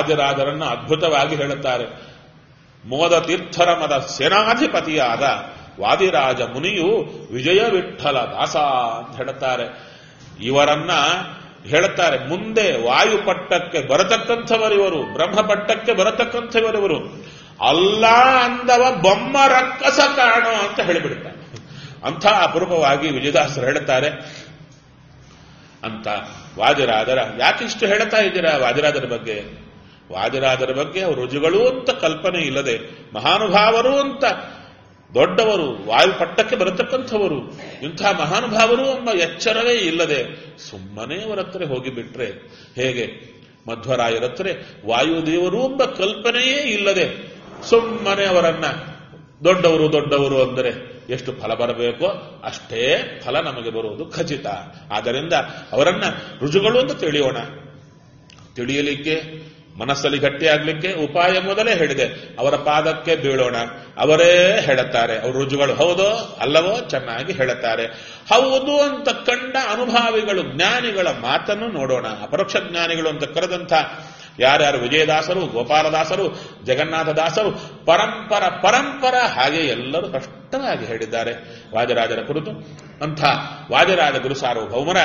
ವಾಜರಾಜರನ್ನು ಅದ್ಭುತವಾಗಿ ಹೇಳುತ್ತಾರೆ ಮೋದ ತೀರ್ಥರ ಮದ ಸೇನಾಧಿಪತಿಯಾದ ವಾದಿರಾಜ ಮುನಿಯು ವಿಜಯ ವಿಠಲ ದಾಸ ಅಂತ ಹೇಳುತ್ತಾರೆ ಇವರನ್ನ ಹೇಳುತ್ತಾರೆ ಮುಂದೆ ವಾಯು ಪಟ್ಟಕ್ಕೆ ಬರತಕ್ಕಂಥವರಿವರು ಬ್ರಹ್ಮ ಪಟ್ಟಕ್ಕೆ ಬರತಕ್ಕಂಥವರಿವರು ಅಲ್ಲ ಅಂದವ ಬೊಮ್ಮ ರಕ್ಕಸ ಕಾಣೋ ಅಂತ ಹೇಳಿಬಿಡ್ತಾರೆ ಅಂಥ ಅಪರೂಪವಾಗಿ ವಿಜಯದಾಸರು ಹೇಳುತ್ತಾರೆ ಅಂತ ವಾದಿರಾದರ ಯಾಕಿಷ್ಟು ಹೇಳ್ತಾ ಇದ್ದೀರಾ ವಾದಿರಾದರ ಬಗ್ಗೆ ವಾದಿರಾದರ ಬಗ್ಗೆ ಅವರು ರುಜುಗಳು ಅಂತ ಕಲ್ಪನೆ ಇಲ್ಲದೆ ಮಹಾನುಭಾವರು ಅಂತ ದೊಡ್ಡವರು ವಾಯುಪಟ್ಟಕ್ಕೆ ಬರತಕ್ಕಂಥವರು ಇಂಥ ಮಹಾನುಭಾವರು ಎಂಬ ಎಚ್ಚರವೇ ಇಲ್ಲದೆ ಸುಮ್ಮನೆ ಅವರ ಹತ್ರ ಹೋಗಿಬಿಟ್ರೆ ಹೇಗೆ ಮಧ್ವರಾಯರ ಹತ್ರ ವಾಯುದೇವರು ಎಂಬ ಕಲ್ಪನೆಯೇ ಇಲ್ಲದೆ ಸುಮ್ಮನೆ ಅವರನ್ನ ದೊಡ್ಡವರು ದೊಡ್ಡವರು ಅಂದರೆ ಎಷ್ಟು ಫಲ ಬರಬೇಕೋ ಅಷ್ಟೇ ಫಲ ನಮಗೆ ಬರುವುದು ಖಚಿತ ಆದ್ದರಿಂದ ಅವರನ್ನ ರುಜುಗಳು ಅಂತ ತಿಳಿಯೋಣ ತಿಳಿಯಲಿಕ್ಕೆ ಮನಸ್ಸಲ್ಲಿ ಗಟ್ಟಿಯಾಗಲಿಕ್ಕೆ ಉಪಾಯ ಮೊದಲೇ ಹೇಳಿದೆ ಅವರ ಪಾದಕ್ಕೆ ಬೀಳೋಣ ಅವರೇ ಹೇಳುತ್ತಾರೆ ಅವರು ರುಜುಗಳು ಹೌದೋ ಅಲ್ಲವೋ ಚೆನ್ನಾಗಿ ಹೇಳುತ್ತಾರೆ ಹೌದು ಅಂತ ಕಂಡ ಅನುಭಾವಿಗಳು ಜ್ಞಾನಿಗಳ ಮಾತನ್ನು ನೋಡೋಣ ಅಪರೋಕ್ಷ ಜ್ಞಾನಿಗಳು ಅಂತ ಕರೆದಂಥ ಯಾರ್ಯಾರು ವಿಜಯದಾಸರು ಗೋಪಾಲದಾಸರು ಜಗನ್ನಾಥದಾಸರು ಪರಂಪರ ಪರಂಪರ ಹಾಗೆ ಎಲ್ಲರೂ ಸ್ಪಷ್ಟವಾಗಿ ಹೇಳಿದ್ದಾರೆ ವಾಜರಾಜರ ಕುರಿತು ಅಂಥ ವಾಜರಾಜ ಗುರು ಸಾರ್ವಭೌಮರ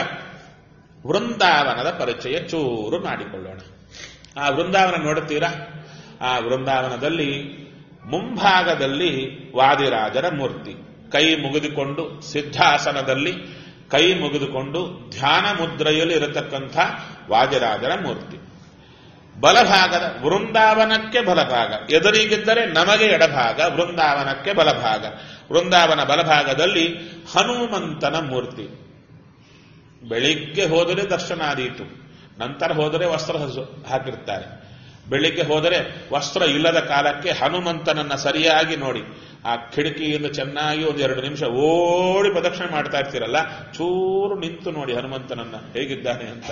ವೃಂದಾವನದ ಪರಿಚಯ ಚೂರು ಮಾಡಿಕೊಳ್ಳೋಣ ಆ ವೃಂದಾವನ ನೋಡುತ್ತೀರಾ ಆ ವೃಂದಾವನದಲ್ಲಿ ಮುಂಭಾಗದಲ್ಲಿ ವಾದಿರಾಜರ ಮೂರ್ತಿ ಕೈ ಮುಗಿದುಕೊಂಡು ಸಿದ್ಧಾಸನದಲ್ಲಿ ಕೈ ಮುಗಿದುಕೊಂಡು ಧ್ಯಾನ ಮುದ್ರೆಯಲ್ಲಿ ಇರತಕ್ಕಂಥ ವಾದಿರಾಜರ ಮೂರ್ತಿ ಬಲಭಾಗದ ವೃಂದಾವನಕ್ಕೆ ಬಲಭಾಗ ಎದುರಿಗಿದ್ದರೆ ನಮಗೆ ಎಡಭಾಗ ವೃಂದಾವನಕ್ಕೆ ಬಲಭಾಗ ವೃಂದಾವನ ಬಲಭಾಗದಲ್ಲಿ ಹನುಮಂತನ ಮೂರ್ತಿ ಬೆಳಿಗ್ಗೆ ಹೋದರೆ ದರ್ಶನ ಆದೀತು ನಂತರ ಹೋದರೆ ವಸ್ತ್ರ ಹಾಕಿರ್ತಾರೆ ಬೆಳಿಗ್ಗೆ ಹೋದರೆ ವಸ್ತ್ರ ಇಲ್ಲದ ಕಾಲಕ್ಕೆ ಹನುಮಂತನನ್ನ ಸರಿಯಾಗಿ ನೋಡಿ ಆ ಕಿಟಕಿಯಿಂದ ಚೆನ್ನಾಗಿ ಒಂದು ಎರಡು ನಿಮಿಷ ಓಡಿ ಪ್ರದಕ್ಷಿಣೆ ಮಾಡ್ತಾ ಇರ್ತೀರಲ್ಲ ಚೂರು ನಿಂತು ನೋಡಿ ಹನುಮಂತನನ್ನ ಹೇಗಿದ್ದಾನೆ ಅಂತ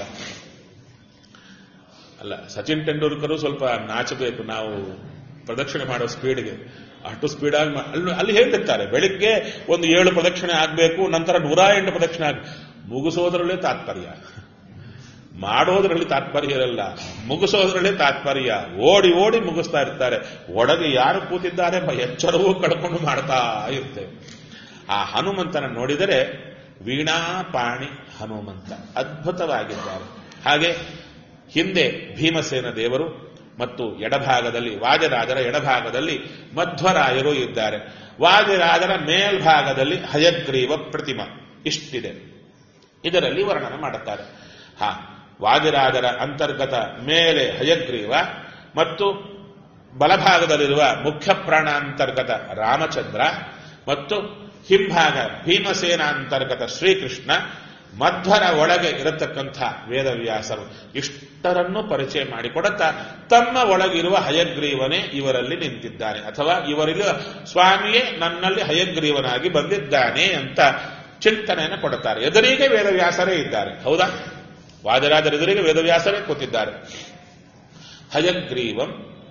ಅಲ್ಲ ಸಚಿನ್ ತೆಂಡೂಲ್ಕರು ಸ್ವಲ್ಪ ನಾಚಬೇಕು ನಾವು ಪ್ರದಕ್ಷಿಣೆ ಮಾಡೋ ಸ್ಪೀಡ್ಗೆ ಅಷ್ಟು ಸ್ಪೀಡಾಗಿ ಅಲ್ಲಿ ಅಲ್ಲಿ ಹೇಳಿರ್ತಾರೆ ಬೆಳಿಗ್ಗೆ ಒಂದು ಏಳು ಪ್ರದಕ್ಷಿಣೆ ಆಗಬೇಕು ನಂತರ ನೂರ ಎಂಟು ಪ್ರದಕ್ಷಿಣೆ ಆಗ ಮುಗಿಸೋದ್ರಲ್ಲೇ ತಾತ್ಪರ್ಯ ಮಾಡೋದ್ರಲ್ಲಿ ತಾತ್ಪರ್ಯ ಇರಲ್ಲ ಮುಗಿಸೋದ್ರಲ್ಲಿ ತಾತ್ಪರ್ಯ ಓಡಿ ಓಡಿ ಮುಗಿಸ್ತಾ ಇರ್ತಾರೆ ಒಳಗೆ ಯಾರು ಕೂತಿದ್ದಾರೆ ಎಂಬ ಎಚ್ಚರವೂ ಕಳ್ಕೊಂಡು ಮಾಡ್ತಾ ಇರ್ತೇವೆ ಆ ಹನುಮಂತನ ನೋಡಿದರೆ ವೀಣಾಪಾಣಿ ಹನುಮಂತ ಅದ್ಭುತವಾಗಿದ್ದಾರೆ ಹಾಗೆ ಹಿಂದೆ ಭೀಮಸೇನ ದೇವರು ಮತ್ತು ಎಡಭಾಗದಲ್ಲಿ ವಾಜರಾಜರ ಎಡಭಾಗದಲ್ಲಿ ಮಧ್ವರಾಯರು ಇದ್ದಾರೆ ವಾಜರಾಜರ ಮೇಲ್ಭಾಗದಲ್ಲಿ ಹಯಗ್ರೀವ ಪ್ರತಿಮಾ ಇಷ್ಟಿದೆ ಇದರಲ್ಲಿ ವರ್ಣನೆ ಮಾಡುತ್ತಾರೆ ಹಾ ವಾದಿರಾಜರ ಅಂತರ್ಗತ ಮೇಲೆ ಹಯಗ್ರೀವ ಮತ್ತು ಬಲಭಾಗದಲ್ಲಿರುವ ಮುಖ್ಯ ಪ್ರಾಣಾಂತರ್ಗತ ರಾಮಚಂದ್ರ ಮತ್ತು ಹಿಂಭಾಗ ಭೀಮಸೇನ ಅಂತರ್ಗತ ಶ್ರೀಕೃಷ್ಣ ಮಧ್ವರ ಒಳಗೆ ಇರತಕ್ಕಂಥ ವೇದವ್ಯಾಸರು ಇಷ್ಟರನ್ನು ಪರಿಚಯ ಮಾಡಿಕೊಡುತ್ತಾ ತಮ್ಮ ಒಳಗಿರುವ ಹಯಗ್ರೀವನೇ ಇವರಲ್ಲಿ ನಿಂತಿದ್ದಾನೆ ಅಥವಾ ಇವರಿರುವ ಸ್ವಾಮಿಯೇ ನನ್ನಲ್ಲಿ ಹಯಗ್ರೀವನಾಗಿ ಬಂದಿದ್ದಾನೆ ಅಂತ ಚಿಂತನೆಯನ್ನು ಕೊಡುತ್ತಾರೆ ಎದುರಿಗೆ ವೇದವ್ಯಾಸರೇ ಇದ್ದಾರೆ ಹೌದಾ ವಾದರಾಜರ ಎದುರಿಗೆ ವೇದವ್ಯಾಸರೇ ಕೂತಿದ್ದಾರೆ ಹಯಗ್ರೀವಂ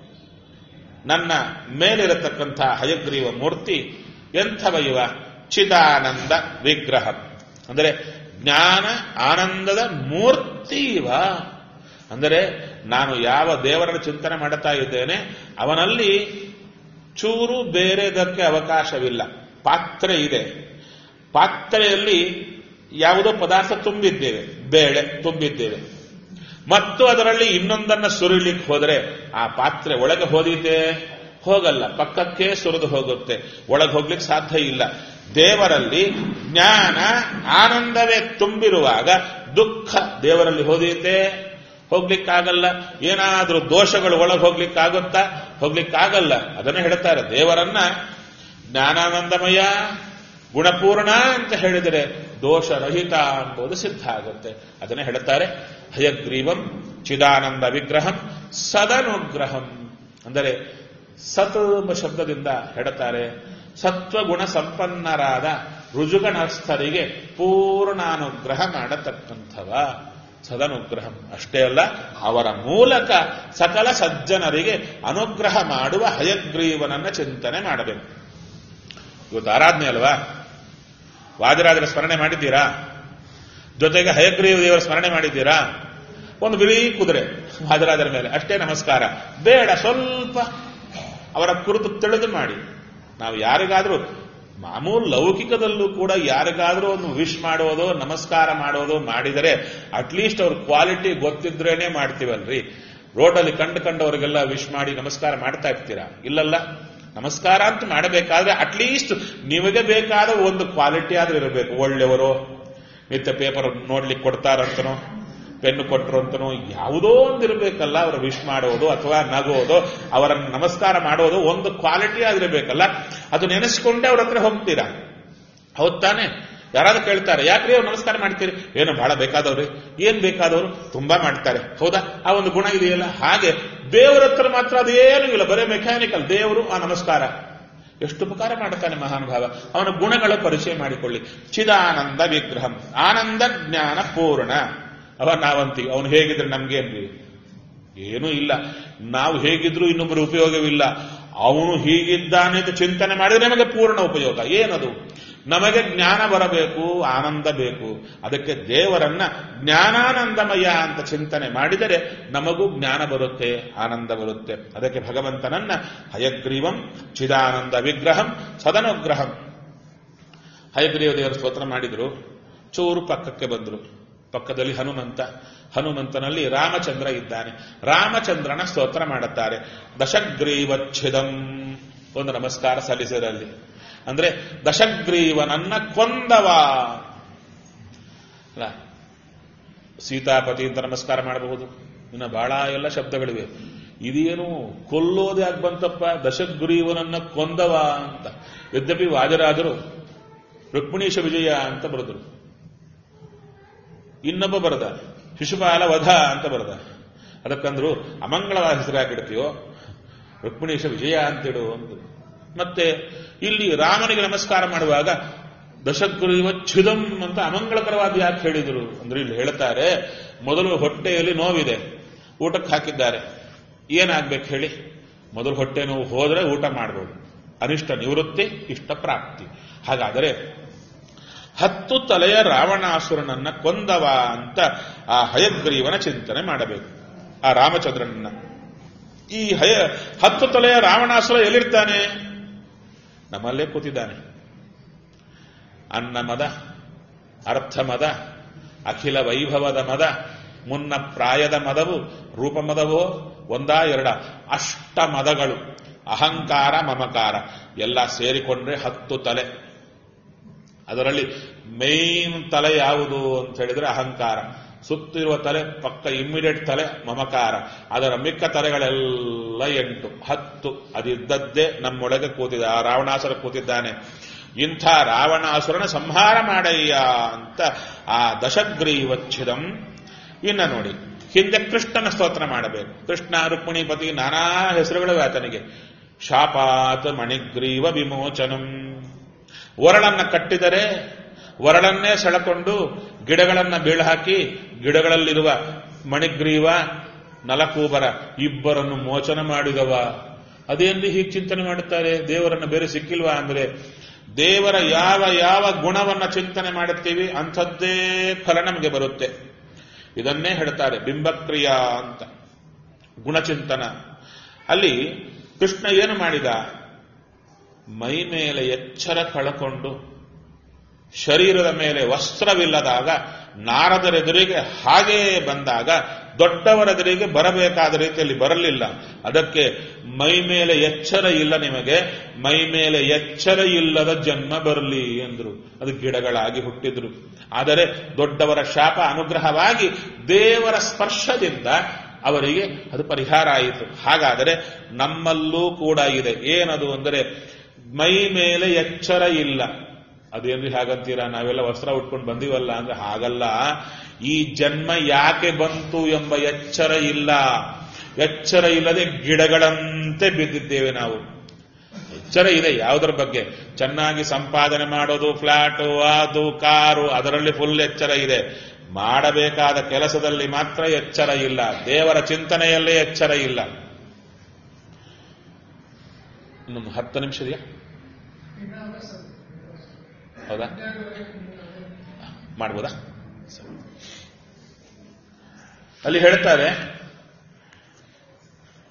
ನನ್ನ ಮೇಲಿರತಕ್ಕಂಥ ಹಯಗ್ರೀವ ಮೂರ್ತಿ ಎಂಥವ ಇವ ಚಿದಾನಂದ ವಿಗ್ರಹ ಅಂದರೆ ಜ್ಞಾನ ಆನಂದದ ಮೂರ್ತಿ ಇವ ಅಂದರೆ ನಾನು ಯಾವ ದೇವರನ್ನು ಚಿಂತನೆ ಮಾಡುತ್ತಾ ಇದ್ದೇನೆ ಅವನಲ್ಲಿ ಚೂರು ಬೇರೆದಕ್ಕೆ ಅವಕಾಶವಿಲ್ಲ ಪಾತ್ರೆ ಇದೆ ಪಾತ್ರೆಯಲ್ಲಿ ಯಾವುದೋ ಪದಾರ್ಥ ತುಂಬಿದ್ದೇವೆ ಬೇಳೆ ತುಂಬಿದ್ದೇವೆ ಮತ್ತು ಅದರಲ್ಲಿ ಇನ್ನೊಂದನ್ನ ಸುರಿಲಿಕ್ಕೆ ಹೋದರೆ ಆ ಪಾತ್ರೆ ಒಳಗೆ ಹೋದೀತೆ ಹೋಗಲ್ಲ ಪಕ್ಕಕ್ಕೆ ಸುರಿದು ಹೋಗುತ್ತೆ ಒಳಗೆ ಹೋಗ್ಲಿಕ್ಕೆ ಸಾಧ್ಯ ಇಲ್ಲ ದೇವರಲ್ಲಿ ಜ್ಞಾನ ಆನಂದವೇ ತುಂಬಿರುವಾಗ ದುಃಖ ದೇವರಲ್ಲಿ ಹೋದೀತೆ ಹೋಗ್ಲಿಕ್ಕಾಗಲ್ಲ ಏನಾದ್ರೂ ದೋಷಗಳು ಒಳಗೆ ಹೋಗ್ಲಿಕ್ಕಾಗುತ್ತಾ ಹೋಗ್ಲಿಕ್ಕಾಗಲ್ಲ ಅದನ್ನು ಹೇಳ್ತಾರೆ ದೇವರನ್ನ ಜ್ಞಾನಾನಂದಮಯ ಗುಣಪೂರ್ಣ ಅಂತ ಹೇಳಿದರೆ ದೋಷರಹಿತ ಎಂಬುದು ಸಿದ್ಧ ಆಗುತ್ತೆ ಅದನ್ನೇ ಹೇಳುತ್ತಾರೆ ಹಯಗ್ರೀವಂ ಚಿದಾನಂದ ವಿಗ್ರಹಂ ಸದನುಗ್ರಹಂ ಅಂದರೆ ಸತ್ ಎಂಬ ಶಬ್ದದಿಂದ ಹೇಳುತ್ತಾರೆ ಸತ್ವಗುಣ ಸಂಪನ್ನರಾದ ರುಜುಗಣಸ್ಥರಿಗೆ ಪೂರ್ಣಾನುಗ್ರಹ ಮಾಡತಕ್ಕಂಥವ ಸದನುಗ್ರಹಂ ಅಷ್ಟೇ ಅಲ್ಲ ಅವರ ಮೂಲಕ ಸಕಲ ಸಜ್ಜನರಿಗೆ ಅನುಗ್ರಹ ಮಾಡುವ ಹಯಗ್ರೀವನನ್ನ ಚಿಂತನೆ ಮಾಡಬೇಕು ಇವತ್ತು ಆರಾಧನೆ ಅಲ್ವಾ ವಾಜರಾಜರ ಸ್ಮರಣೆ ಮಾಡಿದ್ದೀರಾ ಜೊತೆಗೆ ಹಯಗ್ರೀವ ದೇವರ ಸ್ಮರಣೆ ಮಾಡಿದ್ದೀರಾ ಒಂದು ಬಿಳಿ ಕುದುರೆ ವಾಜರಾಜರ ಮೇಲೆ ಅಷ್ಟೇ ನಮಸ್ಕಾರ ಬೇಡ ಸ್ವಲ್ಪ ಅವರ ಕುರಿತು ತಿಳಿದು ಮಾಡಿ ನಾವು ಯಾರಿಗಾದ್ರೂ ಮಾಮೂಲು ಲೌಕಿಕದಲ್ಲೂ ಕೂಡ ಯಾರಿಗಾದ್ರೂ ಒಂದು ವಿಶ್ ಮಾಡೋದು ನಮಸ್ಕಾರ ಮಾಡೋದು ಮಾಡಿದರೆ ಅಟ್ಲೀಸ್ಟ್ ಅವ್ರ ಕ್ವಾಲಿಟಿ ಗೊತ್ತಿದ್ರೇನೆ ಮಾಡ್ತೀವಲ್ರಿ ರೋಡಲ್ಲಿ ಕಂಡು ಕಂಡವರಿಗೆಲ್ಲ ವಿಶ್ ಮಾಡಿ ನಮಸ್ಕಾರ ಮಾಡ್ತಾ ಇರ್ತೀರಾ ಇಲ್ಲಲ್ಲ ನಮಸ್ಕಾರ ಅಂತ ಮಾಡಬೇಕಾದ್ರೆ ಅಟ್ಲೀಸ್ಟ್ ನಿಮಗೆ ಬೇಕಾದ ಒಂದು ಕ್ವಾಲಿಟಿ ಆದ್ರೂ ಇರಬೇಕು ಒಳ್ಳೆಯವರು ನಿತ್ಯ ಪೇಪರ್ ನೋಡ್ಲಿಕ್ಕೆ ಕೊಡ್ತಾರಂತನೋ ಪೆನ್ನು ಕೊಟ್ಟರು ಅಂತನೋ ಯಾವುದೋ ಒಂದು ಇರಬೇಕಲ್ಲ ಅವರು ವಿಶ್ ಮಾಡೋದು ಅಥವಾ ನಗೋದು ಅವರನ್ನು ನಮಸ್ಕಾರ ಮಾಡೋದು ಒಂದು ಕ್ವಾಲಿಟಿ ಆಗಿರಬೇಕಲ್ಲ ಅದು ನೆನೆಸ್ಕೊಂಡೇ ಅವ್ರ ಹತ್ರ ಹೋಗ್ತೀರಾ ಹೌದ್ ತಾನೆ ಯಾರಾದ್ರೂ ಕೇಳ್ತಾರೆ ಯಾಕ್ರಿ ಅವ್ರು ನಮಸ್ಕಾರ ಮಾಡ್ತೀರಿ ಏನು ಬಹಳ ಬೇಕಾದವ್ರಿ ಏನ್ ಬೇಕಾದವರು ತುಂಬಾ ಮಾಡ್ತಾರೆ ಹೌದಾ ಆ ಒಂದು ಗುಣ ಇದೆಯಲ್ಲ ಹಾಗೆ ದೇವರ ಹತ್ರ ಮಾತ್ರ ಅದೇನು ಇಲ್ಲ ಬರೇ ಮೆಕ್ಯಾನಿಕಲ್ ದೇವರು ಆ ನಮಸ್ಕಾರ ಎಷ್ಟು ಉಪಕಾರ ಮಾಡ್ತಾನೆ ಮಹಾನುಭಾವ ಅವನ ಗುಣಗಳ ಪರಿಚಯ ಮಾಡಿಕೊಳ್ಳಿ ಚಿದಾನಂದ ವಿಗ್ರಹಂ ಆನಂದ ಜ್ಞಾನ ಪೂರ್ಣ ಅವ ನಾವಂತೀವಿ ಅವನು ಹೇಗಿದ್ರೆ ನಮ್ಗೇನ್ರಿ ಏನೂ ಇಲ್ಲ ನಾವು ಹೇಗಿದ್ರೂ ಇನ್ನೊಬ್ಬರ ಉಪಯೋಗವಿಲ್ಲ ಅವನು ಹೀಗಿದ್ದಾನೆ ಅಂತ ಚಿಂತನೆ ಮಾಡಿದ್ರೆ ನಮಗೆ ಪೂರ್ಣ ಉಪಯೋಗ ಏನದು ನಮಗೆ ಜ್ಞಾನ ಬರಬೇಕು ಆನಂದ ಬೇಕು ಅದಕ್ಕೆ ದೇವರನ್ನ ಜ್ಞಾನಾನಂದಮಯ ಅಂತ ಚಿಂತನೆ ಮಾಡಿದರೆ ನಮಗೂ ಜ್ಞಾನ ಬರುತ್ತೆ ಆನಂದ ಬರುತ್ತೆ ಅದಕ್ಕೆ ಭಗವಂತನನ್ನ ಹಯಗ್ರೀವಂ ಚಿದಾನಂದ ವಿಗ್ರಹಂ ಸದನುಗ್ರಹಂ ಹಯಗ್ರೀವ ದೇವರ ಸ್ತೋತ್ರ ಮಾಡಿದ್ರು ಚೂರು ಪಕ್ಕಕ್ಕೆ ಬಂದ್ರು ಪಕ್ಕದಲ್ಲಿ ಹನುಮಂತ ಹನುಮಂತನಲ್ಲಿ ರಾಮಚಂದ್ರ ಇದ್ದಾನೆ ರಾಮಚಂದ್ರನ ಸ್ತೋತ್ರ ಮಾಡುತ್ತಾರೆ ದಶಗ್ರೀವಚ್ಛಿದಂ ಒಂದು ನಮಸ್ಕಾರ ಸಲ್ಲಿಸಿರಲ್ಲಿ ಅಂದ್ರೆ ದಶಗ್ರೀವನನ್ನ ಕೊಂದವ ಅಲ್ಲ ಸೀತಾಪತಿ ಅಂತ ನಮಸ್ಕಾರ ಮಾಡಬಹುದು ಇನ್ನು ಬಹಳ ಎಲ್ಲ ಶಬ್ದಗಳಿವೆ ಇದೇನು ಕೊಲ್ಲೋದೇ ಆಗ್ ಬಂತಪ್ಪ ದಶಗ್ರೀವನನ್ನ ಕೊಂದವ ಅಂತ ಯದ್ಯಪಿ ವಾಜರಾದರು ರುಕ್ಮಿಣೀಶ ವಿಜಯ ಅಂತ ಬರೆದರು ಇನ್ನೊಬ್ಬ ಬರದ ಶಿಶುಪಾಲ ವಧ ಅಂತ ಬರದ ಅದಕ್ಕಂದ್ರು ಅಮಂಗಳವಾದ ಹೆಸರಾಗಿಡ್ತೀಯೋ ರುಕ್ಮಿಣೀಶ ವಿಜಯ ಅಂತಿಡು ಅಂತ ಮತ್ತೆ ಇಲ್ಲಿ ರಾಮನಿಗೆ ನಮಸ್ಕಾರ ಮಾಡುವಾಗ ದಶಗ್ರೀವ ಛಿದಂ ಅಂತ ಅಮಂಗಳಕರವಾದ ಯಾಕೆ ಹೇಳಿದರು ಅಂದ್ರೆ ಇಲ್ಲಿ ಹೇಳ್ತಾರೆ ಮೊದಲು ಹೊಟ್ಟೆಯಲ್ಲಿ ನೋವಿದೆ ಊಟಕ್ಕೆ ಹಾಕಿದ್ದಾರೆ ಏನಾಗ್ಬೇಕು ಹೇಳಿ ಮೊದಲು ಹೊಟ್ಟೆ ನೋವು ಹೋದ್ರೆ ಊಟ ಮಾಡಬಹುದು ಅನಿಷ್ಟ ನಿವೃತ್ತಿ ಇಷ್ಟ ಪ್ರಾಪ್ತಿ ಹಾಗಾದರೆ ಹತ್ತು ತಲೆಯ ರಾವಣಾಸುರನನ್ನ ಕೊಂದವ ಅಂತ ಆ ಹಯಗ್ರೀವನ ಚಿಂತನೆ ಮಾಡಬೇಕು ಆ ರಾಮಚಂದ್ರನನ್ನ ಈ ಹಯ ಹತ್ತು ತಲೆಯ ರಾವಣಾಸುರ ಎಲ್ಲಿರ್ತಾನೆ ನಮ್ಮಲ್ಲೇ ಕೂತಿದ್ದಾನೆ ಅನ್ನ ಮದ ಅರ್ಥ ಮದ ಅಖಿಲ ವೈಭವದ ಮದ ಮುನ್ನ ಪ್ರಾಯದ ಮದವು ರೂಪ ಮದವೋ ಒಂದಾ ಎರಡ ಅಷ್ಟ ಮದಗಳು ಅಹಂಕಾರ ಮಮಕಾರ ಎಲ್ಲ ಸೇರಿಕೊಂಡ್ರೆ ಹತ್ತು ತಲೆ ಅದರಲ್ಲಿ ಮೇನ್ ತಲೆ ಯಾವುದು ಅಂತ ಹೇಳಿದ್ರೆ ಅಹಂಕಾರ ಸುತ್ತಿರುವ ತಲೆ ಪಕ್ಕ ಇಮ್ಮಿಡಿಯೇಟ್ ತಲೆ ಮಮಕಾರ ಅದರ ಮಿಕ್ಕ ತಲೆಗಳೆಲ್ಲ ಎಂಟು ಹತ್ತು ಅದಿದ್ದದ್ದೇ ನಮ್ಮೊಳಗೆ ಕೂತಿದೆ ಆ ರಾವಣಾಸುರ ಕೂತಿದ್ದಾನೆ ಇಂಥ ರಾವಣಾಸುರನ ಸಂಹಾರ ಮಾಡಯ್ಯ ಅಂತ ಆ ದಶಗ್ರೀವಚ್ಛಿದಂ ಇನ್ನ ನೋಡಿ ಹಿಂದೆ ಕೃಷ್ಣನ ಸ್ತೋತ್ರ ಮಾಡಬೇಕು ಕೃಷ್ಣ ರುಕ್ಮಿಣಿಪತಿ ನಾನಾ ಹೆಸರುಗಳು ಆತನಿಗೆ ಶಾಪಾತ್ ಮಣಿಗ್ರೀವ ವಿಮೋಚನಂ ಒರಳನ್ನ ಕಟ್ಟಿದರೆ ಒರಳನ್ನೇ ಸೆಳಕೊಂಡು ಗಿಡಗಳನ್ನ ಬೀಳ್ಹಾಕಿ ಗಿಡಗಳಲ್ಲಿರುವ ಮಣಿಗ್ರೀವ ನಲಕೂಬರ ಇಬ್ಬರನ್ನು ಮೋಚನ ಮಾಡಿದವ ಅದೇನ್ರಿ ಹೀಗೆ ಚಿಂತನೆ ಮಾಡುತ್ತಾರೆ ದೇವರನ್ನು ಬೇರೆ ಸಿಕ್ಕಿಲ್ವಾ ಅಂದ್ರೆ ದೇವರ ಯಾವ ಯಾವ ಗುಣವನ್ನ ಚಿಂತನೆ ಮಾಡುತ್ತೀವಿ ಅಂಥದ್ದೇ ಫಲ ನಮಗೆ ಬರುತ್ತೆ ಇದನ್ನೇ ಹೇಳ್ತಾರೆ ಬಿಂಬಕ್ರಿಯಾ ಅಂತ ಗುಣಚಿಂತನ ಅಲ್ಲಿ ಕೃಷ್ಣ ಏನು ಮಾಡಿದ ಮೈ ಮೇಲೆ ಎಚ್ಚರ ಕಳಕೊಂಡು ಶರೀರದ ಮೇಲೆ ವಸ್ತ್ರವಿಲ್ಲದಾಗ ನಾರದರೆದುರಿಗೆ ಹಾಗೇ ಬಂದಾಗ ದೊಡ್ಡವರೆದುರಿಗೆ ಬರಬೇಕಾದ ರೀತಿಯಲ್ಲಿ ಬರಲಿಲ್ಲ ಅದಕ್ಕೆ ಮೈ ಮೇಲೆ ಎಚ್ಚರ ಇಲ್ಲ ನಿಮಗೆ ಮೈ ಮೇಲೆ ಎಚ್ಚರ ಇಲ್ಲದ ಜನ್ಮ ಬರಲಿ ಎಂದರು ಅದು ಗಿಡಗಳಾಗಿ ಹುಟ್ಟಿದ್ರು ಆದರೆ ದೊಡ್ಡವರ ಶಾಪ ಅನುಗ್ರಹವಾಗಿ ದೇವರ ಸ್ಪರ್ಶದಿಂದ ಅವರಿಗೆ ಅದು ಪರಿಹಾರ ಆಯಿತು ಹಾಗಾದರೆ ನಮ್ಮಲ್ಲೂ ಕೂಡ ಇದೆ ಏನದು ಅಂದರೆ ಮೈ ಮೇಲೆ ಎಚ್ಚರ ಇಲ್ಲ ಅದೇನ್ರಿ ಹಾಗಂತೀರಾ ನಾವೆಲ್ಲ ವಸ್ತ್ರ ಉಟ್ಕೊಂಡು ಬಂದಿವಲ್ಲ ಅಂದ್ರೆ ಹಾಗಲ್ಲ ಈ ಜನ್ಮ ಯಾಕೆ ಬಂತು ಎಂಬ ಎಚ್ಚರ ಇಲ್ಲ ಎಚ್ಚರ ಇಲ್ಲದೆ ಗಿಡಗಳಂತೆ ಬಿದ್ದಿದ್ದೇವೆ ನಾವು ಎಚ್ಚರ ಇದೆ ಯಾವುದರ ಬಗ್ಗೆ ಚೆನ್ನಾಗಿ ಸಂಪಾದನೆ ಮಾಡೋದು ಫ್ಲಾಟು ಅದು ಕಾರು ಅದರಲ್ಲಿ ಫುಲ್ ಎಚ್ಚರ ಇದೆ ಮಾಡಬೇಕಾದ ಕೆಲಸದಲ್ಲಿ ಮಾತ್ರ ಎಚ್ಚರ ಇಲ್ಲ ದೇವರ ಚಿಂತನೆಯಲ್ಲೇ ಎಚ್ಚರ ಇಲ್ಲ ಇನ್ನೊಂದು ಹತ್ತು ನಿಮಿಷ ಇದೆಯಾ ಹೌದಾ ಮಾಡ್ಬೋದಾ ಅಲ್ಲಿ ಹೇಳ್ತಾರೆ